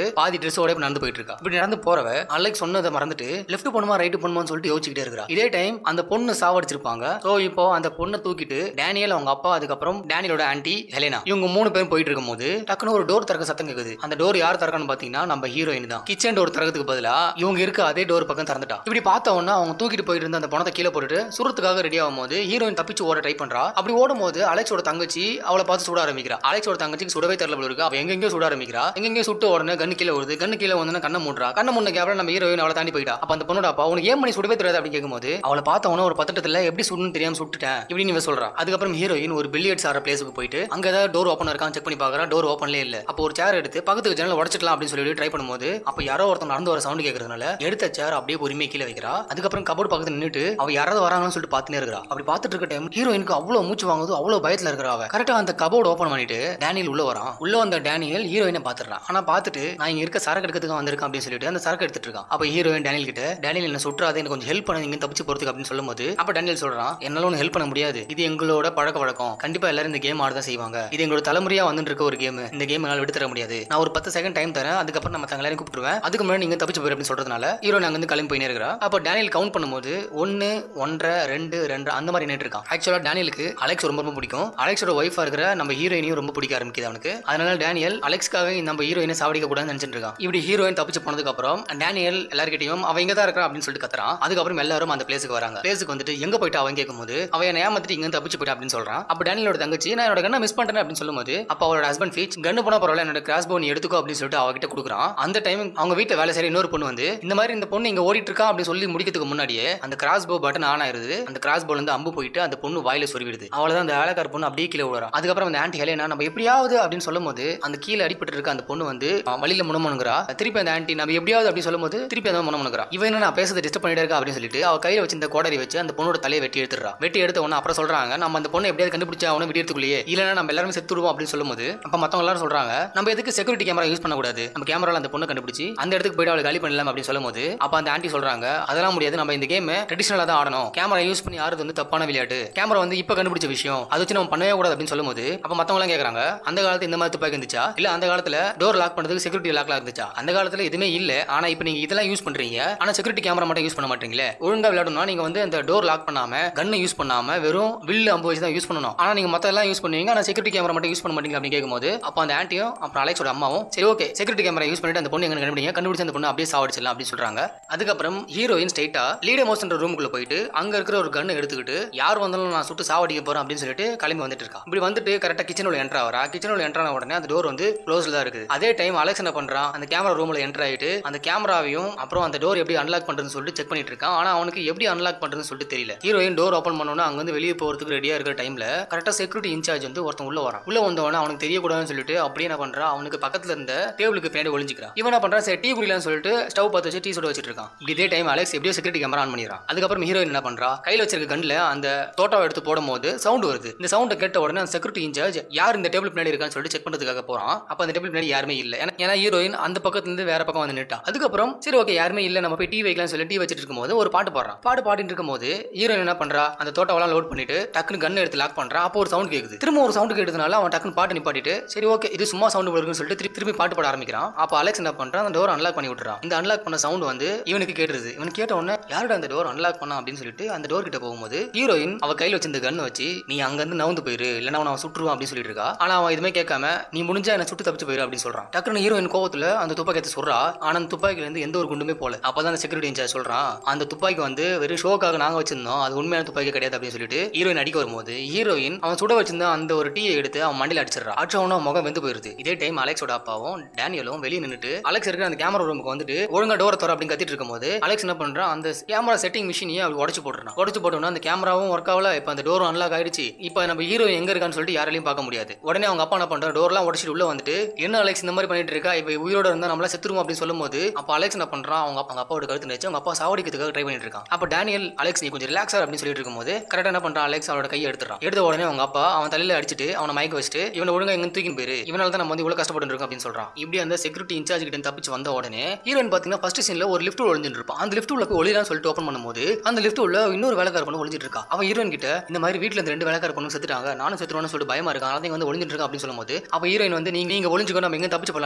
பாதி ட்ரெஸ்ஸோட இப்ப நடந்து போயிட்டு இருக்கா இப்படி நடந்து போறவ அலெக்ஸ் சொன்னதை மறந்துட்டு லெஃப்ட் பண்ணுமா ரைட் பண்ணுமான்னு சொல்லிட்டு யோசிச்சுக்கிட்டே இருக்கா இதே டைம் அந்த பொண்ணு சாவடிச்சிருப்பாங்க சோ இப்போ அந்த பொண்ணை தூக்கிட்டு டேனியல் அவங்க அப்பா அதுக்கப்புறம் டேனியலோட ஆன்டி ஹெலேனா இவங்க மூணு பேரும் போயிட்டு இருக்கும்போது டக்குன்னு ஒரு டோர் திறக்க சத்தம் கேக்குது அந்த டோர் யார் திறக்கணும் பாத்தீங்கன்னா நம்ம ஹீரோயின் தான் கிச்சன் டோர் திறக்கிறதுக்கு பதிலா இவங்க இருக்க அதே டோர் பக்கம் திறந்துட்டா இப்படி பார்த்த உடனே அவங்க தூக்கிட்டு போயிட்டு இருந்த அந்த பணத்தை கீழே போட்டுட்டு சுரத்துக்காக ரெடி ஆகும் போது ஹீரோயின் தப்பிச்சு ஓட ட்ரை பண்றா அப்படி ஓடும் போது அலெக்ஸோட தங்கச்சி அவளை பார்த்து சுட ஆரம்பிக்கிறா அலெக்ஸோட தங்கச்சிக்கு சுடவே தெரியல போல இருக்கு அவ எங்கெங்கயோ சுட ஆரம்பிக்கிறா எங்கெங்கயோ சுட்ட உடனே கண்ணு கீழே வருது கண்ணு கீழே வந்து கண்ணை மூடுறா கண்ணை மூணு கேப்ல நம்ம ஹீரோயின் அவளை தாண்டி போயிட்டா அப்ப அந்த பொண்ணோட அப்பா உனக்கு ஏன் பண்ணி சுடவே தெரியாது அப்படின்னு கேட்கும்போது அவளை பார்த்த உடனே ஒரு பத்திரத்துல எப்படி சுடணும்னு தெரியாம சுட்டுட்டேன் இப்படின்னு இவ சொல்றா அதுக்கப்புறம் ஹீரோயின் ஒரு பில்லியட்ஸ் ஆற பிளேஸுக்கு போயிட்டு அங்க ஏதாவது டோர் ஓப்பன் இருக்கான்னு செக் பண்ணி பாக்குறா டோர் ஓப்பன்லேயே இல்ல அப்போ ஒரு சேர் எடுத்து பக்கத்துக்கு ஜன்னல் உடச்சிக்கலாம் அப்படின்னு சொல்லிட்டு ட்ரை பண்ணும்போது அப்ப யாரோ ஒருத்தன் நடந்து வர சவுண்ட் கேட்கறதுனால எடுத்த சேர் அப்படியே பொறுமையை கீழே வைக்கிறா அதுக்கப்புறம் கபோர்டு பக்கத்துல நின்னுட்டு அவ யாராவது வராங்கன்னு சொல்லிட்டு பார்த்துனே இருக்கா அப்படி பார்த்துட்டு இருக்க டைம் ஹீரோயினுக்கு அவ்வளவு மூச்சு வாங்குது அவ்வளவு பயத்துல இருக்கிறா அவ கரெக்டா அந்த கபோர்டு ஓப்பன் பண்ணிட்டு டேனியல் உள்ள வரான் உள்ள வந்த டேனியல் ஹீரோயினை பாத்துறான் ஆனா பார்த்துட்டு நான் இங்க இருக்க சரக்கு எடுக்கிறதுக்கு வந்திருக்கேன் அப்படின்னு சொல்லிட்டு அந்த சரக்கு எடுத்துட்டு இருக்கான் அப்ப ஹீரோயின் டேனியல் கிட்ட டேனியல் என்ன சுற்றாது எனக்கு கொஞ்சம் ஹெல்ப் பண்ண நீங்க தப்பிச்சு போறதுக்கு அப்படின்னு சொல்லும்போது அப்ப டேனியல் சொல்றான் என்னால ஒன்றும் ஹெல்ப் பண்ண முடியாது இது எங்களோட பழக்க வழக்கம் கண்டிப்பா எல்லாரும் இந்த கேம் ஆடதான் செய்வாங்க இது எங்களோட தலைமுறையா வந்துட்டு இருக்க ஒரு கேம் இந்த கேம் என்னால விட்டு தர முடியாது நான் ஒரு பத்து செகண்ட் டைம் தரேன் அதுக்கப்புறம் நம்ம தங்க எல்லாரும் கூப்பிட்டுருவேன் அதுக்கு முன்னாடி நீங்க தப்பிச்சு போயிரு அப்படின்னு சொல்றதுனால ஹீரோ நாங்க வந்து கிளம்பி போயினே இருக்கிறா அப்போ டேனியல் கவுண்ட் பண்ணும்போது ஒன்னு ஒன்றரை ரெண்டு ரெண்டு அந்த மாதிரி நின்று இருக்கான் ஆக்சுவலா டேனியலுக்கு அலெக்ஸ் ரொம்ப ரொம்ப பிடிக்கும் அலெக்ஸோட ஒய்ஃபா இருக்கிற நம்ம ஹீரோயினையும் ரொம்ப பிடிக்க ஆரம்பிக்குது அவனுக்கு அதனால டேனியல் அலெக்ஸ்க்காக நம்ம ஹீரோயினை சாவடிக்க கூடாதுன்னு நினைச்சிட்டு இருக்கான் இப்படி ஹீரோயின் தப்பிச்சு போனதுக்கு அப்புறம் டேனியல் எல்லார்கிட்டயும் அவ இங்க தான் இருக்கா அப்படின்னு சொல்லிட்டு கத்துறான் அதுக்கப்புறம் எல்லாரும் அந்த பிளேஸுக்கு வராங்க பிளேஸுக்கு வந்துட்டு எங்க போயிட்டு அவன் கேட்கும்போது அவன் என்னை ஏமாத்திட்டு இங்க தப்பிச்சு போயிட்டா அப்படின்னு சொல்றான் அப்ப டேனியலோட தங்கச்சி நான் என்னோட கண்ணை மிஸ் பண்றேன் அப்படின்னு சொல்லும்போது அப்ப அவரோட ஹஸ்பண்ட் ஃபீச் கண்ணு போனா பரவாயில்ல என்னோட கிராஸ் போன் எடுத்துக்கோ அப்படின்னு சொல்லிட்டு அவகிட்ட கொடுக்குறான் அந்த டைம் அவங்க வீட்டுல வேலை செய்யற இன்னொரு பொண்ணு வந்து இந்த மாதிரி இந்த பொண்ணு இங்க ஓடிட்டு இருக்கா அப்படின்னு சொல்லி முடிக்கிறதுக்கு முன்னாடியே அந்த கிராஸ் போ பட்டன் ஆன் ஆயிருது அந்த கிராஸ் போல இருந்து அம்பு போயிட்டு அந்த பொண்ணு வாயில சொருவிடுது அவ்வளவுதான் அந்த வேலைக்கார பொண்ணு அப்படியே கீழே விடுறா அதுக்கப்புறம் அந்த ஆன்டி ஹெலேனா நம்ம எப்படியாவது அப்படின்னு சொல்லும்போது அந்த கீழே அடிபட்டு இருக்க அந்த பொண்ணு வந்து அஹ், வழியில முனமுனுங்கிறா திருப்பி அந்த ஆன்டி நம்ம எப்படியாவது அப்படி சொல்லும்போது திருப்பி அந்த முனமுனுங்கிறா இவன் என்ன நான் பேசுறதை டிஸ்டர்ப் பண்ணிட்டே இருக்கா அப்படின்னு சொல்லிட்டு அவ கையில வச்சு இந்த கோடரி வச்சு அந்த பொண்ணோட தலையை வெட்டி எடுத்துறா வெட்டி எடுத்த உடனே அப்புறம் சொல்றாங்க நம்ம அந்த பொண்ணை எப்படியாவது கண்டுபிடிச்சா அவனை விடியறதுக்குள்ளேயே இல்லைன்னா நம்ம எல்லாரும் செத்துடுவோம் அப்படின்னு சொல்லும்போது அப்ப மத்தவங்க எல்லாரும் சொல்றாங்க நம்ம எதுக்கு செக்யூரிட்டி கேமரா யூஸ் பண்ணக்கூடாது நம்ம கேமரால அந்த பொண்ணை கண்டுபிடிச்சு அந்த இடத்துக்கு போயிட்டு அவளை காலி பண்ணலாம் அப்படின்னு சொல்லும்போது அப்ப அந்த ஆன்டி சொல்றாங்க அதெல்லாம் முடியாது நம்ம இந்த கேம் ட்ரெடிஷனலா தான் ஆடணும் கேமரா யூஸ் பண்ணி ஆடுறது வந்து தப்பான விளையாட்டு கேமரா வந்து இப்ப கண்டுபிடிச்ச விஷயம் அதை வச்சு நம்ம பண்ணவே கூடாது அப்படின்னு சொல்லும்போது அப்ப மத்தவங்க எல்லாம் கேக்குறாங்க அந்த காலத்துல இந்த மாதிரி துப்பாக்கி இருந்துச்சா இல்ல அந்த காலத்துல டோர் லாக் பண்றதுக்கு செக்யூரிட்டி லாக்லாம் இருந்துச்சா அந்த காலத்துல எதுவுமே இல்ல ஆனா இப்ப நீங்க இதெல்லாம் யூஸ் பண்றீங்க ஆனா செக்யூரிட்டி கேமரா மட்டும் யூஸ் பண்ண மாட்டீங்களே ஒழுங்கா விளையாடணும்னா நீங்க வந்து அந்த டோர் லாக் பண்ணாம கன்னை யூஸ் பண்ணாம வெறும் வில்லு அம்பு வச்சு தான் யூஸ் பண்ணணும் ஆனா நீங்க மத்த எல்லாம் யூஸ் பண்ணுவீங்க ஆனா செக்யூரிட்டி கேமரா மட்டும் யூஸ் பண்ண மாட்டீங்க அப்படின்னு கேட்கும்போது அப்ப அந்த ஆன்ட்டியும் அப்புறம் அலெக்ஸோட அம்மாவும் சரி ஓகே செக்யூரிட்டி கேமரா யூஸ் பண்ணிட்டு அந்த பொண்ணு எங்க கண்டுபிடிங்க கண்டுபிடிச்சு அந்த பொண்ணு அப்படியே சாவடிச்சிடலாம் அப்படின்னு சொல்றாங்க அதுக்கப்புறம் ஹீரோயின் ஸ்ட்ரைட்டா லீடர் மோஸ்ன்ற ரூமுக்குள்ள போயிட்டு அங்க இருக்கிற ஒரு கன் எடுத்துக்கிட்டு யார் வந்தாலும் நான் சுட்டு சாவடிக்க போறேன் அப்படின்னு சொல்லிட்டு கிளம்பி வந்துட்டு இருக்கா இப்படி வந்துட்டு கரெக்டா கிச்சன் உள்ள என்ட்ரா வரா கிச்சன் உள்ள என்ட்ரான உடனே அந்த டோர் வந்து க்ளோஸ்ல தான் இருக்குது அதே டைம் அலெக்ஸ் என்ன பண்றான் அந்த கேமரா ரூம்ல என்டர் ஆயிட்டு அந்த கேமராவையும் அப்புறம் அந்த டோர் எப்படி அன்லாக் பண்றதுன்னு சொல்லிட்டு செக் பண்ணிட்டு இருக்கான் ஆனா அவனுக்கு எப்படி அன்லாக் பண்றதுன்னு சொல்லிட்டு தெரியல ஹீரோயின் டோர் ஓப்பன் பண்ணோன்னா அங்க வந்து வெளியே போறதுக்கு ரெடியா இருக்கிற டைம்ல கரெக்டா செக்யூரிட்டி இன்சார்ஜ் வந்து ஒருத்தன் உள்ள வரான் உள்ள வந்தவன அவனுக்கு தெரியக்கூடாதுன்னு சொல்லிட்டு அப்படியே என்ன பண்றான் அவனுக்கு பக்கத்துல இருந்த டேபிளுக்கு பின்னாடி ஒளிஞ்சிக்கிறான் இவன் என்ன பண்றான் சரி டீ குடிக்கலாம்னு சொல்லிட்டு ஸ்டவ் பார்த்து வச்சு டீ சுட வச்சிட்டு இருக்கான் இப்படி இதே டைம் அலெக்ஸ் எப்படியோ செக்யூரிட்டி கேமரா ஆன் பண்ணிடுறான் அதுக்கப்புறம் ஹீரோயின் என்ன பண்றா கையில வச்சிருக்க கன்ல அந்த தோட்டாவை எடுத்து போடும்போது சவுண்ட் வருது இந்த சவுண்ட் கேட்ட உடனே அந்த செக்யூரிட்டி இன்சார்ஜ் யார் இந்த டேபிள் பின்னாடி இருக்கான்னு சொல்லிட்டு செக் பண்றதுக்காக போறான் அப்ப அந்த டேபிள் பின்னாடி யாருமே இல்ல ஏன்னா- ஏன்னா ஹீரோயின் அந்த பக்கத்துல இருந்து வேற பக்கம் வந்து நின்னுட்டான் அதுக்கப்புறம் சரி ஓகே யாருமே இல்ல நம்ம போய் டீ வைக்கலாம்னு சொல்லி டீ வச்சிட்டு இருக்கும்போது ஒரு பாட்டு பாடுறான் பாட்டு பாடிட்டு இருக்கும்போது ஹீரோயின் என்ன பண்றா அந்த தோட்டாவெல்லாம் லோட் பண்ணிட்டு டக்குன்னு கன் எடுத்து லாக் பண்றான் அப்போ ஒரு சவுண்ட் கேக்குது திரும்ப ஒரு சவுண்ட் கேட்டதுனால அவன் டக்குன்னு பாட்டு நிப்பாட்டிட்டு சரி ஓகே இது சும்மா சவுண்ட் வருதுன்னு சொல்லிட்டு திருப்பி திருப்பி பாட்டு பாட ஆரம்பிக்கிறான் அப்போ அலெக்ஸ் என்ன பண்றான் அந்த டோர் அன்லாக் பண்ணி விட்டுறான் இந்த அன்லாக் பண்ண சவுண்ட் வந்து இவனுக்கு கேட்டுருது இவன் கேட்ட உடனே யாரோட அந்த டோர் அன்லாக் பண்ணா அப்படின்னு சொல்லிட்டு அந்த டோர் கிட்ட போகும்போது ஹீரோயின் அவ கையில வச்சிருந்த கன் வச்சு நீ அங்க இருந்து நவுந்து போயிரு இல்லைன்னா அவன் சுட்டுருவான் அப்படின்னு சொல்லிட்டு இருக்கா ஆனா அவன் எதுவுமே கேட்காம நீ முடிஞ்சா என்ன சுட்டு தப்பிச்சு போயிரு அப்படின்னு சொல்றான் டக்குனு ஹீரோயின் கோவத்துல அந்த துப்பாக்கி எடுத்து சொல்றா ஆனா அந்த துப்பாக்கில இருந்து எந்த ஒரு குண்டுமே போல அப்பதான் அந்த செக்யூரிட்டி இன்சார்ஜ் சொல்றான் அந்த துப்பாக்கி வந்து வெறும் ஷோக்காக நாங்க வச்சிருந்தோம் அது உண்மையான துப்பாக்கி கிடையாது அப்படின்னு சொல்லிட்டு ஹீரோயின் அடிக்க வரும்போது ஹீரோயின் அவன் சுட வச்சிருந்த அந்த ஒரு டீயை எடுத்து அவன் மண்டில அடிச்சிடறா அடிச்சவன முகம் வெந்து போயிருது இதே டைம் அலெக்ஸோட அப்பாவும் டேனியலும் வெளியே நின்னுட்டு அலெக்ஸ் இருக்கிற அந்த கேமரா ரூமுக்கு வந்துட்டு ஒழுங்கா டோரை தர அப்படின்னு கத்திட்டு இருக்கும்போது அலெக்ஸ் என்ன பண்றான் அந்த கேமரா செட்டிங் மிஷினையே அப்படி உடச்சு போட்டுறான் உடச்சு போட்டோம்னா அந்த கேமராவும் ஒர்க் ஆகல இப்போ அந்த டோரும் அன்லாக் ஆயிடுச்சு இப்போ நம்ம ஹீரோயின் எங்க இருக்கான்னு சொல்லிட்டு யாராலையும் பார்க்க முடியாது உடனே அவங்க அப்பா என்ன பண்றான் டோர்லாம் உடச்சிட்டு உள்ள வந்துட்டு என்ன அலெக்ஸ் இந்த மாதிரி பண்ணிட்டு இருக்கா இப்போ உயிரோட இருந்தா நம்மள செத்துருவோம் அப்படின்னு சொல்லும்போது அப்போ அலெக்ஸ் என்ன பண்றான் அவங்க அப்பா அவங்க அப்பாவோட கருத்து நினைச்சு அவங்க அப்பா சாவடிக்கிறதுக்காக ட்ரை பண்ணிட்டு இருக்கான் அப்போ டேனியல் அலெக்ஸ் நீ கொஞ்சம் ரிலாக்ஸா அப்படின்னு சொல்லிட்டு இருக்கும்போது கரெக்டா என்ன பண்றான் அலெக்ஸ் அவனோட கையை எடுத்துறான் எடுத்த உடனே அவங்க அப்பா அவன் தலையில அடிச்சிட்டு அவனை மயக்க வச்சுட்டு இவனை ஒழுங்கா எங்க தூக்கின்னு போயிரு இவனால தான் நம்ம வந்து இவ்வளவு கஷ்டப்பட்டு இருக்கோம் அப்படின்னு சொல்றான் இப்படி அந்த செக்யூரிட்டி இன்சார்ஜ் கிட்ட இருந்து தப்பிச்சு வந்த உடனே ஹீரோயின் பாத்தீங்கன்னா ஃபர்ஸ்ட் சீன்ல ஒரு லிஃப்ட் ஒளிஞ்சிட்டு இருப்பான் அந்த லிஃப்ட் உள்ள போய் ஒளிலாம் சொல்லிட்டு ஓப்பன் பண்ணும்போது அந்த லிஃப்ட் உள்ள இன்னொரு வேலைக்கார பொண்ணு ஒளிஞ்சிட்டு இருக்கா அவன் ஹீரோயின் கிட்ட இந்த மாதிரி வீட்ல இருந்து ரெண்டு வேலைக்கார பொண்ணு செத்துட்டாங்க நானும் செத்துருவான்னு சொல்லிட்டு பயமா இருக்கான் அதான் இங்க வந்து ஒளிஞ்சிட்டு இருக்கா அப்படின்னு சொல்லும்போது அப்ப ஹீரோயின் வந்து நீங்க நீங்க ஒளிஞ்சுக்கோ நம்ம எங்க தப்பிச்சு போலாம் அப்படின்னு சொல்றான்